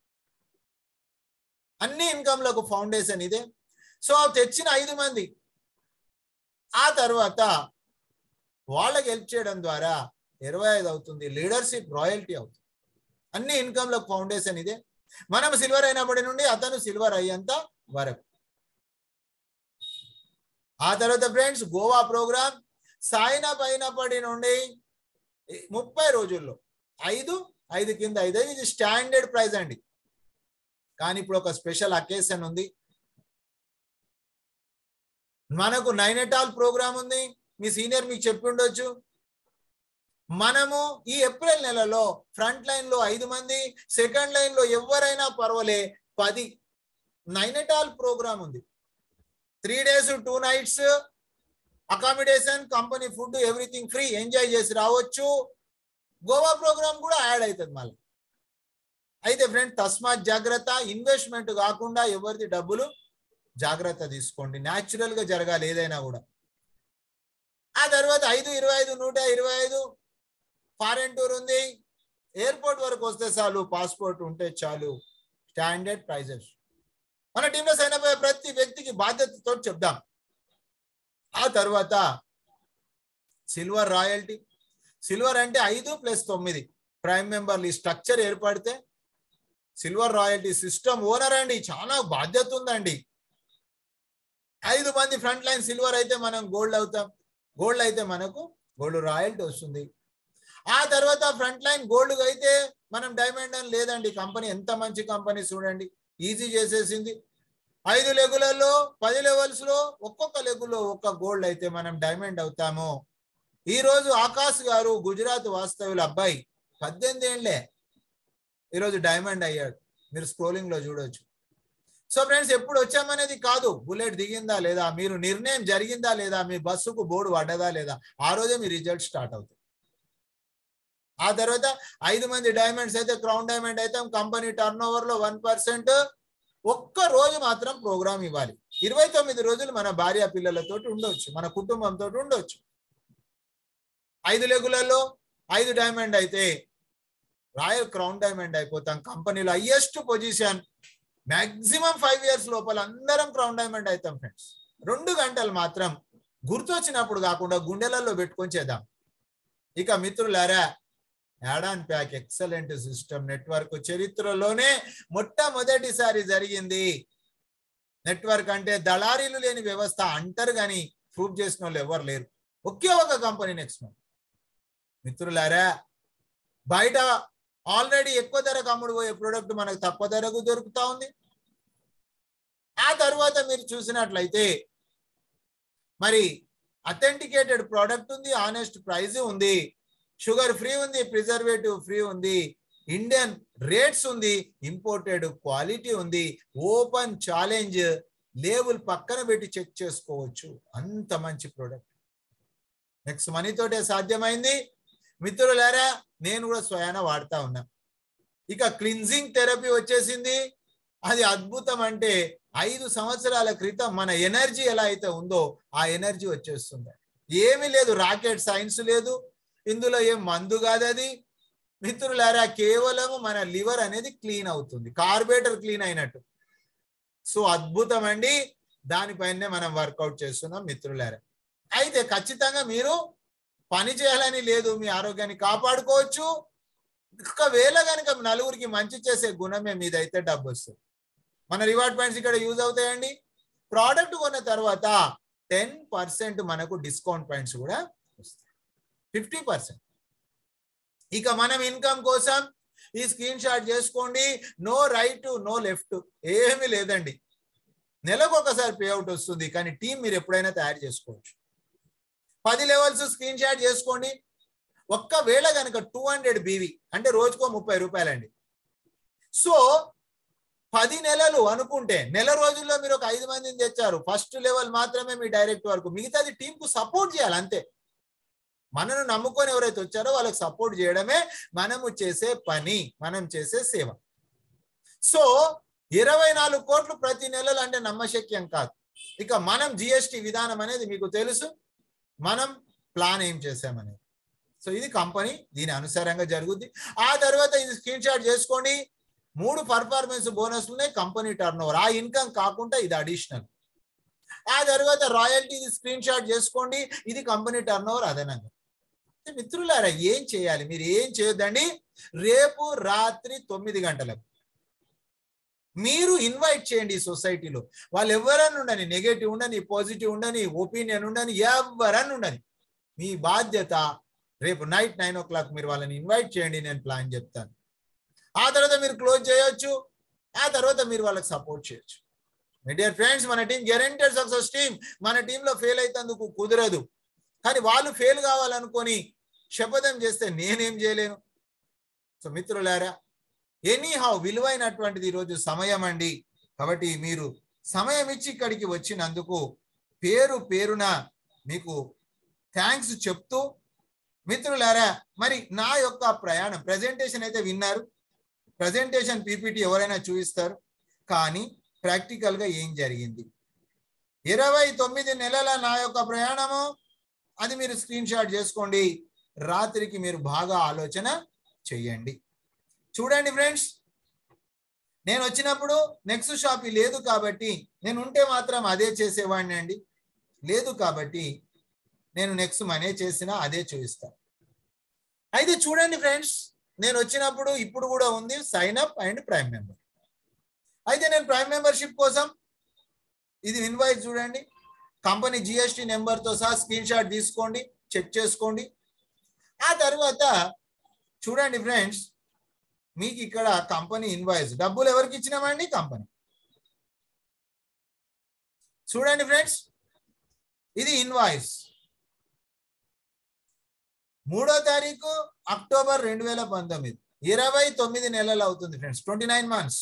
అన్ని ఇన్కమ్లకు ఫౌండేషన్ ఇదే సో తెచ్చిన ఐదు మంది ఆ తర్వాత వాళ్ళకి హెల్ప్ చేయడం ద్వారా ఇరవై ఐదు అవుతుంది లీడర్షిప్ రాయల్టీ అవుతుంది అన్ని ఇన్కమ్లకు ఫౌండేషన్ ఇదే మనం సిల్వర్ అయినప్పటి నుండి అతను సిల్వర్ అయ్యేంత వరకు ఆ తర్వాత ఫ్రెండ్స్ గోవా ప్రోగ్రామ్ సాయిన అయినప్పటి నుండి ముప్పై రోజుల్లో ఐదు ఐదు కింద ఐదు ఇది స్టాండర్డ్ ప్రైస్ అండి కానీ ఇప్పుడు ఒక స్పెషల్ అకేషన్ ఉంది మనకు నైనటాల్ ప్రోగ్రామ్ ఉంది మీ సీనియర్ మీకు చెప్పి ఉండొచ్చు మనము ఈ ఏప్రిల్ నెలలో ఫ్రంట్ లైన్ లో ఐదు మంది సెకండ్ లైన్ లో ఎవరైనా పర్వాలే పది నైనటాల్ ప్రోగ్రామ్ ఉంది three days two nights accommodation company food everything free enjoy చేసి రావచ్చు గోవా ప్రోగ్రామ్ కూడా యాడ్ అవుతుంది మళ్ళీ అయితే ఫ్రెండ్ తస్మాత్ జాగ్రత్త ఇన్వెస్ట్మెంట్ కాకుండా ఎవరిది డబ్బులు జాగ్రత్త తీసుకోండి న్యాచురల్ గా జరగాలి ఏదైనా కూడా ఆ తర్వాత ఐదు ఇరవై ఐదు నూట ఇరవై ఐదు ఫారెన్ టూర్ ఉంది ఎయిర్పోర్ట్ వరకు వస్తే చాలు పాస్పోర్ట్ ఉంటే చాలు స్టాండర్డ్ ప్రైజెస్ మన టీంలో సైన్ అప్ అయ్యే ప్రతి వ్యక్తికి బాధ్యతతో చెప్దాం ఆ తర్వాత సిల్వర్ రాయల్టీ సిల్వర్ అంటే ఐదు ప్లస్ తొమ్మిది ప్రైమ్ మెంబర్లు ఈ స్ట్రక్చర్ ఏర్పడితే సిల్వర్ రాయల్టీ సిస్టమ్ ఓనర్ అండి చాలా బాధ్యత ఉందండి ఐదు మంది ఫ్రంట్ లైన్ సిల్వర్ అయితే మనం గోల్డ్ అవుతాం గోల్డ్ అయితే మనకు గోల్డ్ రాయల్టీ వస్తుంది ఆ తర్వాత ఫ్రంట్ లైన్ గోల్డ్ అయితే మనం డైమండ్ అని లేదండి కంపెనీ ఎంత మంచి కంపెనీ చూడండి ఈజీ చేసేసింది ఐదు లెగులలో పది లెవెల్స్ లో ఒక్కొక్క లెగులో ఒక్క గోల్డ్ అయితే మనం డైమండ్ అవుతాము ఈ రోజు ఆకాష్ గారు గుజరాత్ వాస్తవుల అబ్బాయి పద్దెనిమిది ఏళ్లే ఈరోజు డైమండ్ అయ్యాడు మీరు స్క్రోలింగ్ లో చూడొచ్చు సో ఫ్రెండ్స్ ఎప్పుడు వచ్చామనేది కాదు బుల్లెట్ దిగిందా లేదా మీరు నిర్ణయం జరిగిందా లేదా మీ బస్సుకు బోర్డు పడ్డదా లేదా ఆ రోజే మీ రిజల్ట్ స్టార్ట్ అవుతుంది ఆ తర్వాత ఐదు మంది డైమండ్స్ అయితే క్రౌన్ డైమండ్ అయితే కంపెనీ టర్న్ ఓవర్ లో వన్ పర్సెంట్ ఒక్క రోజు మాత్రం ప్రోగ్రామ్ ఇవ్వాలి ఇరవై తొమ్మిది రోజులు మన భార్య పిల్లలతో ఉండొచ్చు మన కుటుంబంతో ఉండొచ్చు ఐదు లెగులలో ఐదు డైమండ్ అయితే రాయల్ క్రౌన్ డైమండ్ అయిపోతాం కంపెనీలో highest position maximum five years లోపల అందరం క్రౌన్ డైమండ్ అవుతాం ఫ్రెండ్స్ రెండు గంటలు మాత్రం గుర్తొచ్చినప్పుడు కాకుండా గుండెలలో పెట్టుకొని చేద్దాం ఇక మిత్రులారా add and pack excellent system network చరిత్రలోనే మొట్టమొదటిసారి జరిగింది నెట్వర్క్ అంటే దళారీలు లేని వ్యవస్థ అంటారు కానీ ప్రూవ్ చేసిన వాళ్ళు ఎవరు లేరు ఒకే ఒక కంపెనీ నెక్స్ట్ మిత్రులారా బయట ఆల్రెడీ ఎక్కువ ధరకు అమ్ముడు పోయే ప్రోడక్ట్ మనకు తక్కువ ధరకు దొరుకుతా ఉంది ఆ తర్వాత మీరు చూసినట్లయితే మరి అథెంటికేటెడ్ ప్రోడక్ట్ ఉంది ఆనెస్ట్ ప్రైజ్ ఉంది షుగర్ ఫ్రీ ఉంది ప్రిజర్వేటివ్ ఫ్రీ ఉంది ఇండియన్ రేట్స్ ఉంది ఇంపోర్టెడ్ క్వాలిటీ ఉంది ఓపెన్ ఛాలెంజ్ లేబుల్ పక్కన పెట్టి చెక్ చేసుకోవచ్చు అంత మంచి ప్రోడక్ట్ నెక్స్ట్ మనీతోటే సాధ్యమైంది మిత్రులారా నేను కూడా స్వయాన వాడుతా ఉన్నా ఇక క్లిన్జింగ్ థెరపీ వచ్చేసింది అది అద్భుతం అంటే ఐదు సంవత్సరాల క్రితం మన ఎనర్జీ ఎలా అయితే ఉందో ఆ ఎనర్జీ వచ్చేస్తుంది ఏమీ లేదు రాకెట్ సైన్స్ లేదు ఇందులో ఏం మందు కాదు అది మిత్రులారా కేవలం మన లివర్ అనేది క్లీన్ అవుతుంది కార్బేటర్ క్లీన్ అయినట్టు సో అద్భుతం అండి దానిపైనే మనం వర్కౌట్ చేస్తున్నాం మిత్రులారా అయితే ఖచ్చితంగా మీరు పని చేయాలని లేదు మీ ఆరోగ్యాన్ని కాపాడుకోవచ్చు ఒకవేళ కనుక నలుగురికి మంచి చేసే గుణమే మీదైతే డబ్బు వస్తుంది మన రివార్డ్ పాయింట్స్ ఇక్కడ యూజ్ అవుతాయండి ప్రోడక్ట్ కొన్న తర్వాత టెన్ పర్సెంట్ మనకు డిస్కౌంట్ పాయింట్స్ కూడా వస్తాయి ఫిఫ్టీ పర్సెంట్ ఇక మనం ఇన్కమ్ కోసం ఈ స్క్రీన్ షాట్ చేసుకోండి నో రైట్ నో లెఫ్ట్ ఏమీ లేదండి నెలకు ఒకసారి పే అవుట్ వస్తుంది కానీ టీం మీరు ఎప్పుడైనా తయారు చేసుకోవచ్చు పది లెవెల్స్ స్క్రీన్ షాట్ చేసుకోండి ఒక్కవేళ కనుక టూ హండ్రెడ్ బీవీ అంటే రోజుకో ముప్పై రూపాయలండి సో పది నెలలు అనుకుంటే నెల రోజుల్లో మీరు ఒక ఐదు మందిని తెచ్చారు ఫస్ట్ లెవెల్ మాత్రమే మీ డైరెక్ట్ వరకు మిగతాది టీంకు సపోర్ట్ చేయాలి అంతే మనను నమ్ముకొని ఎవరైతే వచ్చారో వాళ్ళకి సపోర్ట్ చేయడమే మనము చేసే పని మనం చేసే సేవ సో ఇరవై నాలుగు కోట్లు ప్రతి నెలలు అంటే నమ్మశక్యం కాదు ఇక మనం జిఎస్టి విధానం అనేది మీకు తెలుసు మనం ప్లాన్ ఏం చేసామనేది సో ఇది కంపెనీ దీని అనుసారంగా జరుగుద్ది ఆ తర్వాత ఇది స్క్రీన్ షాట్ చేసుకోండి మూడు పర్ఫార్మెన్స్ బోనస్లునే కంపెనీ టర్న్ ఓవర్ ఆ ఇన్కమ్ కాకుండా ఇది అడిషనల్ ఆ తర్వాత రాయల్టీ ఇది స్క్రీన్ షాట్ చేసుకోండి ఇది కంపెనీ టర్న్ ఓవర్ అదనంగా మిత్రులారా ఏం చేయాలి మీరు ఏం చేయొద్దండి రేపు రాత్రి తొమ్మిది గంటలకు మీరు ఇన్వైట్ చేయండి ఈ సొసైటీలో వాళ్ళు ఎవరన్నా ఉండని నెగటివ్ ఉండని పాజిటివ్ ఉండని ఒపీనియన్ ఉండని ఎవరన్నా ఉండని మీ బాధ్యత రేపు నైట్ నైన్ ఓ క్లాక్ మీరు వాళ్ళని ఇన్వైట్ చేయండి నేను ప్లాన్ చెప్తాను ఆ తర్వాత మీరు క్లోజ్ చేయొచ్చు ఆ తర్వాత మీరు వాళ్ళకి సపోర్ట్ చేయొచ్చు మై డియర్ ఫ్రెండ్స్ మన టీం గ్యారెంటెడ్ సక్సెస్ టీం మన టీంలో ఫెయిల్ అయితందుకు కుదరదు కానీ వాళ్ళు ఫెయిల్ కావాలనుకొని శపథం చేస్తే నేనేం చేయలేను సో మిత్రులారా ఎనీ హౌ విలువైనటువంటిది ఈరోజు సమయం అండి కాబట్టి మీరు సమయం ఇచ్చి ఇక్కడికి వచ్చినందుకు పేరు పేరున మీకు థ్యాంక్స్ చెప్తూ మిత్రులారా మరి నా యొక్క ప్రయాణం ప్రజెంటేషన్ అయితే విన్నారు ప్రజెంటేషన్ పీపీటీ ఎవరైనా చూపిస్తారు కానీ ప్రాక్టికల్ గా ఏం జరిగింది ఇరవై తొమ్మిది నెలల నా యొక్క ప్రయాణము అది మీరు స్క్రీన్ షాట్ చేసుకోండి రాత్రికి మీరు బాగా ఆలోచన చెయ్యండి చూడండి ఫ్రెండ్స్ నేను వచ్చినప్పుడు నెక్స్ట్ షాప్ లేదు కాబట్టి నేను ఉంటే మాత్రం అదే చేసేవాడిని అండి లేదు కాబట్టి నేను నెక్స్ట్ మనే చేసినా అదే చూపిస్తా అయితే చూడండి ఫ్రెండ్స్ నేను వచ్చినప్పుడు ఇప్పుడు కూడా ఉంది sign up and prime member అయితే నేను ప్రైమ్ మెంబర్షిప్ కోసం ఇది ఇన్వైట్ చూడండి కంపెనీ జిఎస్టి నెంబర్తో సహా స్క్రీన్ షాట్ తీసుకోండి చెక్ చేసుకోండి ఆ తర్వాత చూడండి ఫ్రెండ్స్ మీకు ఇక్కడ కంపెనీ ఇన్వాయిస్ డబ్బులు ఎవరికి ఇచ్చినామండి కంపెనీ చూడండి ఫ్రెండ్స్ ఇది ఇన్వాయిస్ మూడో తారీఖు అక్టోబర్ రెండు వేల పంతొమ్మిది ఇరవై తొమ్మిది నెలలు అవుతుంది ఫ్రెండ్స్ ట్వంటీ నైన్ మంత్స్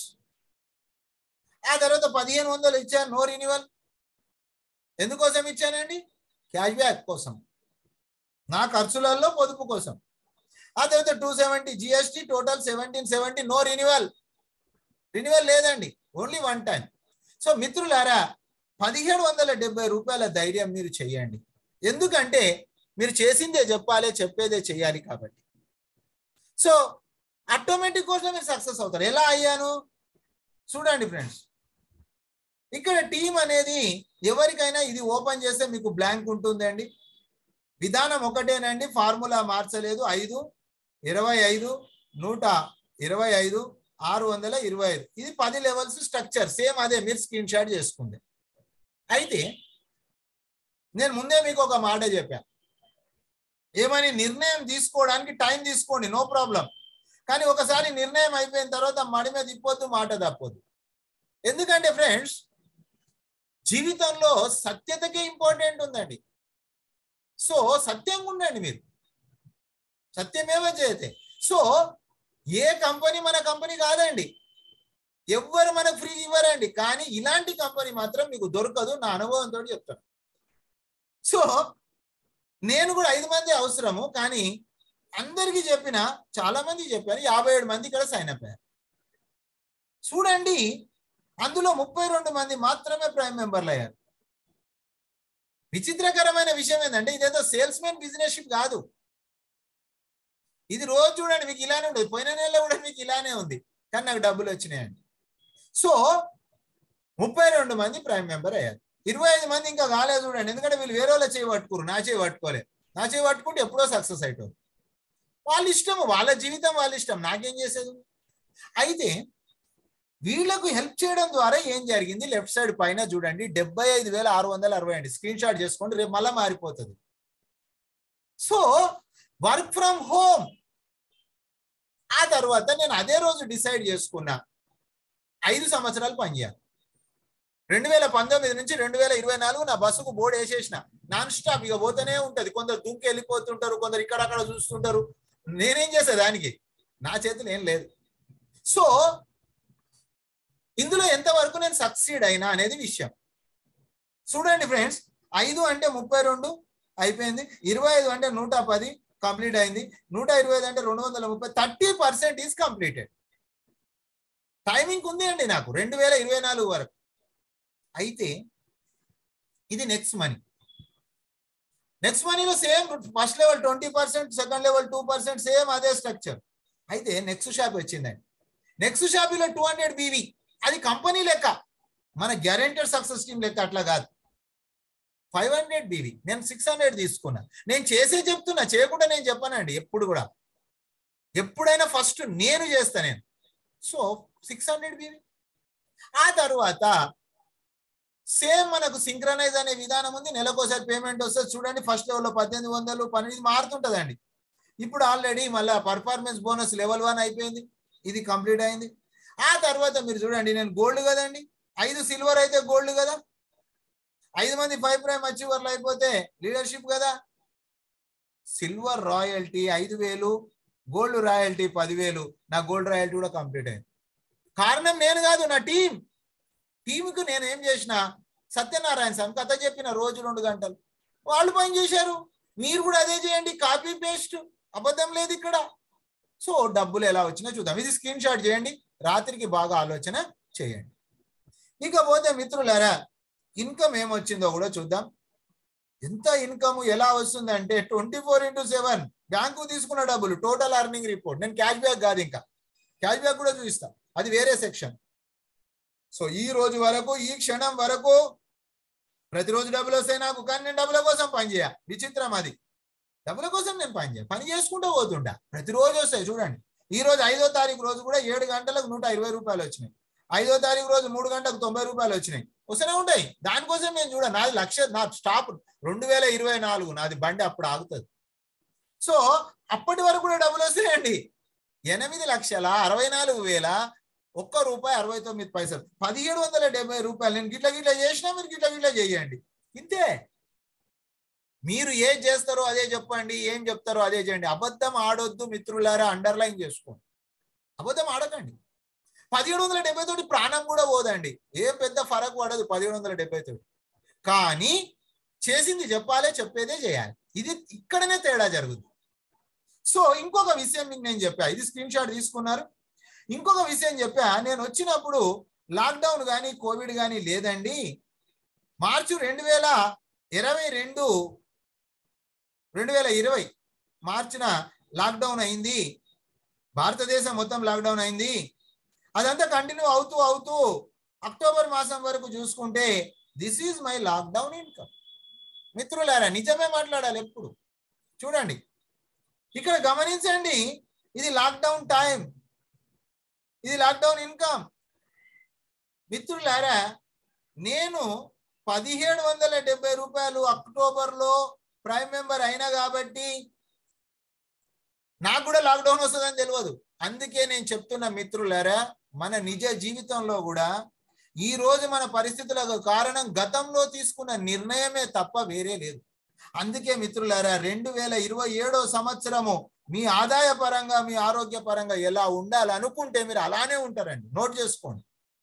ఆ తర్వాత పదిహేను వందలు ఇచ్చాను నో రినివల్ ఎందుకోసం ఇచ్చానండి క్యాష్ బ్యాక్ కోసం నా ఖర్చులలో పొదుపు కోసం ఆ తర్వాత two seventy GST total seventeen seventy no renewal renewal లేదండి ఓన్లీ వన్ టైం సో మిత్రులారా పదిహేడు వందల డెబ్బై రూపాయల ధైర్యం మీరు చేయండి ఎందుకంటే మీరు చేసిందే చెప్పాలి చెప్పేదే చేయాలి కాబట్టి సో ఆటోమేటిక్ కోర్స్లో మీరు సక్సెస్ అవుతారు ఎలా అయ్యాను చూడండి ఫ్రెండ్స్ ఇక్కడ టీం అనేది ఎవరికైనా ఇది ఓపెన్ చేస్తే మీకు బ్లాంక్ ఉంటుందండి విధానం ఒకటేనండి ఫార్ములా మార్చలేదు ఐదు ఇరవై ఐదు నూట ఇరవై ఐదు ఆరు వందల ఇరవై ఐదు ఇది పది లెవెల్స్ స్ట్రక్చర్ సేమ్ అదే మీరు స్క్రీన్ షాట్ చేసుకుంది అయితే నేను ముందే మీకు ఒక మాట చెప్పా ఏమని నిర్ణయం తీసుకోవడానికి టైం తీసుకోండి నో ప్రాబ్లం కానీ ఒకసారి నిర్ణయం అయిపోయిన తర్వాత మడి మీద తిప్పొద్దు మాట తప్పొద్దు ఎందుకంటే ఫ్రెండ్స్ జీవితంలో సత్యతకే ఇంపార్టెంట్ ఉందండి సో సత్యంగా ఉండండి మీరు సత్యమేవ చేయతే సో ఏ కంపెనీ మన కంపెనీ కాదండి ఎవ్వరు మనకు ఫ్రీ ఇవ్వరండి కానీ ఇలాంటి కంపెనీ మాత్రం మీకు దొరకదు నా అనుభవంతో చెప్తాను సో నేను కూడా ఐదు మంది అవసరము కానీ అందరికీ చెప్పిన చాలా మంది చెప్పారు యాభై ఏడు మంది ఇక్కడ సైన్ అప్ అయ్యారు చూడండి అందులో ముప్పై రెండు మంది మాత్రమే ప్రైమ్ మెంబర్లు అయ్యారు విచిత్రకరమైన విషయం ఏంటంటే ఇదేదో సేల్స్ మెన్ బిజినెస్ షిప్ కాదు ఇది రోజు చూడండి మీకు ఇలానే ఉంటుంది పోయిన నెలలో కూడా మీకు ఇలానే ఉంది కానీ నాకు డబ్బులు వచ్చినాయండి సో ముప్పై రెండు మంది ప్రైమ్ మెంబర్ అయ్యారు ఇరవై ఐదు మంది ఇంకా కాలేదు చూడండి ఎందుకంటే వీళ్ళు వేరే వాళ్ళ చేయి పట్టుకోరు నా చేయి పట్టుకోలేదు నా చేయి పట్టుకుంటే ఎప్పుడో సక్సెస్ అవుతారు వాళ్ళ ఇష్టం వాళ్ళ జీవితం వాళ్ళ ఇష్టం నాకేం చేసేది అయితే వీళ్ళకు హెల్ప్ చేయడం ద్వారా ఏం జరిగింది లెఫ్ట్ సైడ్ పైన చూడండి డెబ్బై ఐదు వేల ఆరు వందల అరవై అండి స్క్రీన్ షాట్ చేసుకోండి రేపు మళ్ళీ మారిపోతుంది సో వర్క్ ఫ్రమ్ హోమ్ ఆ తర్వాత నేను అదే రోజు డిసైడ్ చేసుకున్నా ఐదు సంవత్సరాలు పనిచేయాలి రెండు వేల పంతొమ్మిది నుంచి రెండు వేల ఇరవై నాలుగు నా బస్సుకు బోర్డు వేసేసిన నాన్ స్టాప్ ఇక పోతూనే ఉంటది కొందరు దుంకి వెళ్ళిపోతుంటారు కొందరు ఇక్కడక్కడ చూస్తుంటారు నేనేం చేసే దానికి నా చేతులు ఏం లేదు సో ఇందులో ఎంతవరకు నేను సక్సీడ్ అయినా అనేది విషయం చూడండి ఫ్రెండ్స్ ఐదు అంటే ముప్పై రెండు అయిపోయింది ఇరవై ఐదు అంటే నూట పది కంప్లీట్ అయింది నూట ఇరవై ఐదు అంటే రెండు వందల ముప్పై thirty percent is completed timing ఉంది అండి నాకు రెండు వేల ఇరవై నాలుగు వరకు అయితే ఇది నెక్స్ట్ మనీ నెక్స్ట్ మనీలో same first level twenty percent second level two percent same అదే స్ట్రక్చర్ అయితే నెక్స్ట్ షాప్ వచ్చిందండి నెక్స్ట్ షాపీలో టూ హండ్రెడ్ బీవీ అది కంపెనీ లెక్క మన గ్యారెంటెడ్ సక్సెస్ టీమ్ లెక్క అట్లా కాదు ఫైవ్ హండ్రెడ్ బీవీ నేను సిక్స్ హండ్రెడ్ తీసుకున్నా నేను చేసే చెప్తున్నా చేయకుండా నేను చెప్పానండి ఎప్పుడు కూడా ఎప్పుడైనా ఫస్ట్ నేను చేస్తా నేను సో సిక్స్ హండ్రెడ్ బీవీ ఆ తర్వాత సేమ్ మనకు సింక్రనైజ్ అనే విధానం ఉంది నెలకోసారి పేమెంట్ వస్తే చూడండి ఫస్ట్ లెవెల్లో పద్దెనిమిది వందలు పన్నెండు మారుతుంటదండి ఇప్పుడు ఆల్రెడీ మళ్ళీ పర్ఫార్మెన్స్ బోనస్ లెవెల్ వన్ అయిపోయింది ఇది కంప్లీట్ అయింది ఆ తర్వాత మీరు చూడండి నేను గోల్డ్ కదండి ఐదు సిల్వర్ అయితే గోల్డ్ కదా ఐదు మంది ఫైవ్ ప్రైమ్ అచీవర్లు అయిపోతే లీడర్షిప్ కదా సిల్వర్ రాయల్టీ ఐదు వేలు గోల్డ్ రాయల్టీ పదివేలు నా గోల్డ్ రాయల్టీ కూడా కంప్లీట్ అయింది కారణం నేను కాదు నా టీం టీంకు నేను ఏం చేసిన సత్యనారాయణ స్వామి కథ చెప్పిన రోజు రెండు గంటలు వాళ్ళు పని చేశారు మీరు కూడా అదే చేయండి కాపీ పేస్ట్ అబద్ధం లేదు ఇక్కడ సో డబ్బులు ఎలా వచ్చినా చూద్దాం ఇది స్క్రీన్ షాట్ చేయండి రాత్రికి బాగా ఆలోచన చేయండి ఇకపోతే మిత్రులారా ఇన్కమ్ ఏమొచ్చిందో కూడా చూద్దాం ఎంత ఇన్కమ్ ఎలా వస్తుంది అంటే twenty four into seven bank తీసుకున్న డబ్బులు టోటల్ అర్నింగ్ రిపోర్ట్ నేను క్యాష్ బ్యాక్ కాదు ఇంకా క్యాష్ బ్యాక్ కూడా చూపిస్తా అది వేరే సెక్షన్ సో ఈ రోజు వరకు ఈ క్షణం వరకు ప్రతిరోజు డబ్బులు వస్తాయి నాకు కానీ నేను డబ్బుల కోసం పని చేయ విచిత్రం అది డబ్బుల కోసం నేను పని చేయ పని చేసుకుంటూ పోతుంటా ప్రతిరోజు వస్తాయి చూడండి ఈ రోజు ఐదో తారీఖు రోజు కూడా ఏడు గంటలకు నూట ఇరవై రూపాయలు వచ్చినాయి ఐదో తారీఖు రోజు మూడు గంటలకు తొంభై రూపాయలు వచ్చినాయి వస్తూనే ఉంటాయి దానికోసం నేను చూడ నాది లక్ష నా స్టాప్ రెండు వేల ఇరవై నాలుగు నాది బండి అప్పుడు ఆగుతుంది సో అప్పటి వరకు కూడా డబ్బులు వస్తాయండి ఎనిమిది లక్షల అరవై నాలుగు వేల ఒక్క రూపాయి అరవై తొమ్మిది పైసలు పదిహేడు వందల డెబ్బై రూపాయలు నేను గిట్ల గిట్ల చేసినా మీరు గిట్ల గిట్ల చేయండి ఇంతే మీరు ఏం చేస్తారో అదే చెప్పండి ఏం చెప్తారో అదే చేయండి అబద్ధం ఆడొద్దు మిత్రులారా అండర్లైన్ చేసుకోండి అబద్ధం ఆడకండి పదిహేడు వందల డెబ్బై తోటి ప్రాణం కూడా పోదండి ఏం పెద్ద ఫరక్ పడదు పదిహేడు వందల డెబ్బై తోటి కానీ చేసింది చెప్పాలి చెప్పేదే చేయాలి ఇది ఇక్కడనే తేడా జరుగుతుంది సో ఇంకొక విషయం మీకు నేను చెప్పా ఇది స్క్రీన్ షాట్ తీసుకున్నారు ఇంకొక విషయం చెప్పా నేను వచ్చినప్పుడు లాక్డౌన్ కానీ కోవిడ్ కానీ లేదండి మార్చి రెండు వేల ఇరవై రెండు రెండు వేల ఇరవై మార్చిన లాక్డౌన్ అయింది భారతదేశం మొత్తం లాక్డౌన్ అయింది అదంతా కంటిన్యూ అవుతూ అవుతూ అక్టోబర్ మాసం వరకు చూసుకుంటే this is my lockdown income మిత్రులారా నిజమే మాట్లాడాలి ఎప్పుడు చూడండి ఇక్కడ గమనించండి ఇది లాక్డౌన్ టైం ఇది లాక్డౌన్ ఇన్కమ్ మిత్రులారా నేను పదిహేడు వందల డెబ్బై రూపాయలు అక్టోబర్లో ప్రైమ్ మెంబర్ అయినా కాబట్టి నాకు కూడా లాక్డౌన్ వస్తుందని తెలియదు అందుకే నేను చెప్తున్న మిత్రులారా మన నిజ జీవితంలో కూడా ఈ రోజు మన పరిస్థితులకు కారణం గతంలో తీసుకున్న నిర్ణయమే తప్ప వేరే లేదు అందుకే మిత్రులారా రెండు వేల ఇరవై ఏడో సంవత్సరము మీ ఆదాయ పరంగా మీ ఆరోగ్య పరంగా ఎలా ఉండాలనుకుంటే మీరు అలానే ఉంటారండి నోట్ చేసుకోండి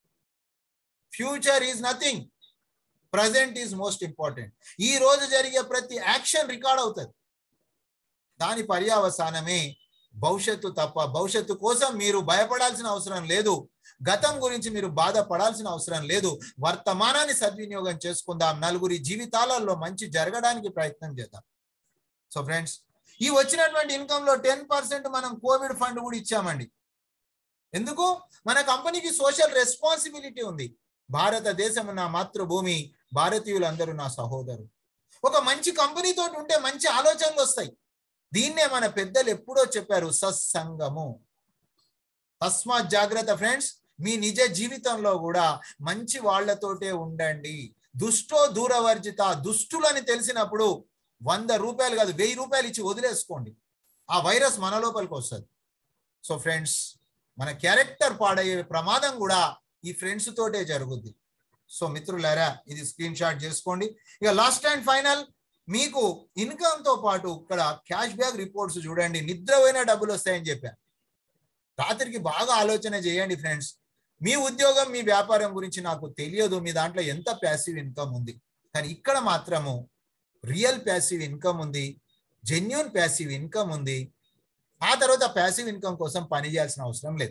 future is nothing present is most important ఈ రోజు జరిగే ప్రతి యాక్షన్ రికార్డ్ అవుతుంది దాని పర్యావసానమే భవిష్యత్తు తప్ప భవిష్యత్తు కోసం మీరు భయపడాల్సిన అవసరం లేదు గతం గురించి మీరు బాధపడాల్సిన అవసరం లేదు వర్తమానాన్ని సద్వినియోగం చేసుకుందాం నలుగురి జీవితాలలో మంచి జరగడానికి ప్రయత్నం చేద్దాం సో ఫ్రెండ్స్ ఈ వచ్చినటువంటి ఇన్కమ్ లో టెన్ పర్సెంట్ మనం కోవిడ్ ఫండ్ కూడా ఇచ్చామండి ఎందుకు మన కంపెనీకి సోషల్ రెస్పాన్సిబిలిటీ ఉంది భారతదేశం నా మాతృభూమి భారతీయులందరూ నా సహోదరు ఒక మంచి కంపెనీతో ఉంటే మంచి ఆలోచనలు వస్తాయి దీన్నే మన పెద్దలు ఎప్పుడో చెప్పారు సత్సంగము తస్మాత్ జాగ్రత్త ఫ్రెండ్స్ మీ నిజ జీవితంలో కూడా మంచి వాళ్లతోటే ఉండండి దుష్టో దూరవర్జిత దుష్టులని తెలిసినప్పుడు వంద రూపాయలు కాదు వెయ్యి రూపాయలు ఇచ్చి వదిలేసుకోండి ఆ వైరస్ మన లోపలికి వస్తుంది సో ఫ్రెండ్స్ మన క్యారెక్టర్ పాడయ్యే ప్రమాదం కూడా ఈ ఫ్రెండ్స్ తోటే జరుగుద్ది సో మిత్రులారా ఇది స్క్రీన్ షాట్ చేసుకోండి ఇక లాస్ట్ అండ్ ఫైనల్ మీకు ఇన్కమ్ తో పాటు ఇక్కడ క్యాష్ బ్యాక్ రిపోర్ట్స్ చూడండి నిద్రపోయిన డబ్బులు వస్తాయని చెప్పా రాత్రికి బాగా ఆలోచన చేయండి ఫ్రెండ్స్ మీ ఉద్యోగం మీ వ్యాపారం గురించి నాకు తెలియదు మీ దాంట్లో ఎంత ప్యాసివ్ ఇన్కమ్ ఉంది కానీ ఇక్కడ మాత్రము రియల్ ప్యాసివ్ ఇన్కమ్ ఉంది జెన్యున్ ప్యాసివ్ ఇన్కమ్ ఉంది ఆ తర్వాత ప్యాసివ్ ఇన్కమ్ కోసం పని చేయాల్సిన అవసరం లేదు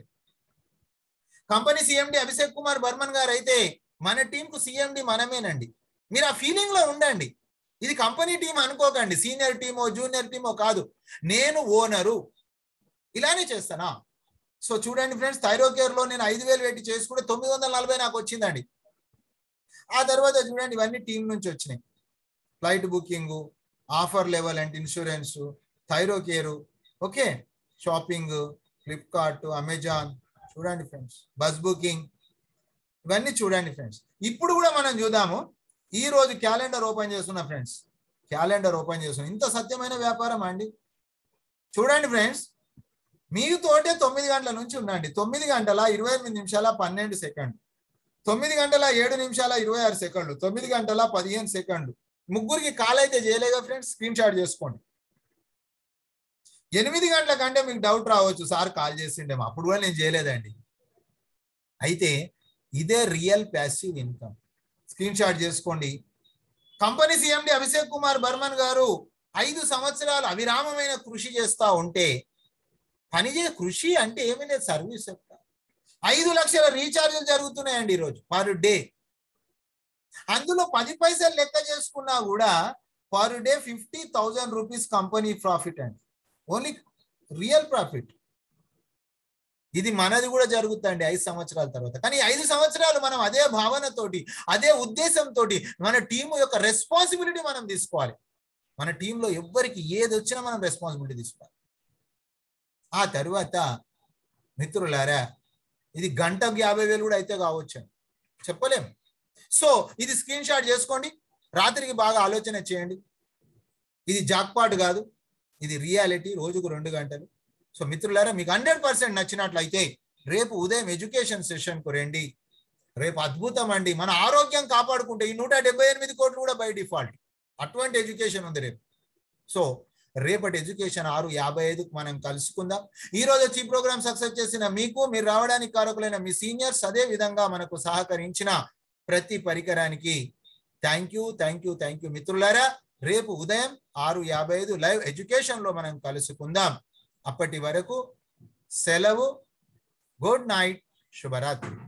కంపెనీ సిఎండి అభిషేక్ కుమార్ బర్మన్ గారు అయితే మన టీంకు సిఎండి మనమేనండి మీరు ఆ ఫీలింగ్ లో ఉండండి ఇది కంపెనీ టీం అనుకోకండి సీనియర్ టీమో జూనియర్ టీమో కాదు నేను ఓనరు ఇలానే చేస్తానా సో చూడండి ఫ్రెండ్స్ థైరోకేర్ లో నేను ఐదు వేలు పెట్టి చేసుకుంటే తొమ్మిది వందల నలభై నాకు వచ్చిందండి ఆ తర్వాత చూడండి ఇవన్నీ టీం నుంచి వచ్చినాయి flight booking offer level and insurance Thyrocare okay shopping Flipkart Amazon చూడండి ఫ్రెండ్స్ బస్ బుకింగ్ ఇవన్నీ చూడండి ఫ్రెండ్స్ ఇప్పుడు కూడా మనం చూద్దాము ఈ రోజు క్యాలెండర్ ఓపెన్ చేస్తున్నా ఫ్రెండ్స్ క్యాలెండర్ ఓపెన్ చేస్తున్నా ఇంత సత్యమైన వ్యాపారం అండి చూడండి ఫ్రెండ్స్ మీతోటే తొమ్మిది గంటల నుంచి ఉండండి తొమ్మిది గంటల ఇరవై ఎనిమిది నిమిషాల పన్నెండు సెకండ్ తొమ్మిది గంటల ఏడు నిమిషాల ఇరవై ఆరు సెకండ్లు తొమ్మిది గంటల పదిహేను సెకండ్లు ముగ్గురికి కాల్ అయితే చేయలేగా ఫ్రెండ్స్ స్క్రీన్ షాట్ చేసుకోండి ఎనిమిది గంటల కంటే మీకు డౌట్ రావచ్చు సార్ కాల్ చేసిండేమో అప్పుడు కూడా నేను చేయలేదండి అయితే ఇదే real passive income screen shot చేసుకోండి కంపెనీ సిఎండి అభిషేక్ కుమార్ బర్మన్ గారు ఐదు సంవత్సరాలు అవిరామమైన కృషి చేస్తా ఉంటే పనిచే కృషి అంటే ఏమీ లేదు సర్వీస్ చెప్తా ఐదు లక్షల రీఛార్జ్లు జరుగుతున్నాయండి ఈరోజు పర్ డే అందులో పది పైసలు లెక్క చేసుకున్నా కూడా per day fifty thousand rupees company profit అండి ఓన్లీ రియల్ ప్రాఫిట్ ఇది మనది కూడా జరుగుతుంది ఐదు సంవత్సరాల తర్వాత కానీ ఐదు సంవత్సరాలు మనం అదే భావనతోటి అదే ఉద్దేశంతో మన టీం యొక్క రెస్పాన్సిబిలిటీ మనం తీసుకోవాలి మన టీంలో ఎవ్వరికి ఏది వచ్చినా మనం రెస్పాన్సిబిలిటీ తీసుకోవాలి ఆ తరువాత మిత్రులారా ఇది గంటకు యాభై వేలు కూడా అయితే కావచ్చు చెప్పలేం సో ఇది స్క్రీన్ షాట్ చేసుకోండి రాత్రికి బాగా ఆలోచన చేయండి ఇది జాక్పాట్ కాదు ఇది రియాలిటీ రోజుకు రెండు గంటలు సో మిత్రులారా మీకు హండ్రెడ్ పర్సెంట్ నచ్చినట్లయితే రేపు ఉదయం ఎడ్యుకేషన్ సెషన్కు రండి రేపు అద్భుతం అండి మన ఆరోగ్యం కాపాడుకుంటే ఈ నూట డెబ్బై ఎనిమిది కోట్లు కూడా బై డిఫాల్ట్ అటువంటి ఎడ్యుకేషన్ ఉంది రేపు సో రేపటి ఎడ్యుకేషన్ ఆరు యాభై ఐదుకు మనం కలుసుకుందాం ఈ రోజు వచ్చి ఈ ప్రోగ్రామ్ సక్సెస్ చేసిన మీకు మీరు రావడానికి కారకులైన మీ సీనియర్స్ అదే విధంగా మనకు సహకరించిన ప్రతి పరికరానికి thank you thank you thank you మిత్రులారా రేపు ఉదయం ఆరు యాభై ఐదు లైవ్ ఎడ్యుకేషన్ లో మనం కలుసుకుందాం అప్పటి వరకు సెలవు గుడ్ నైట్ శుభరాత్రి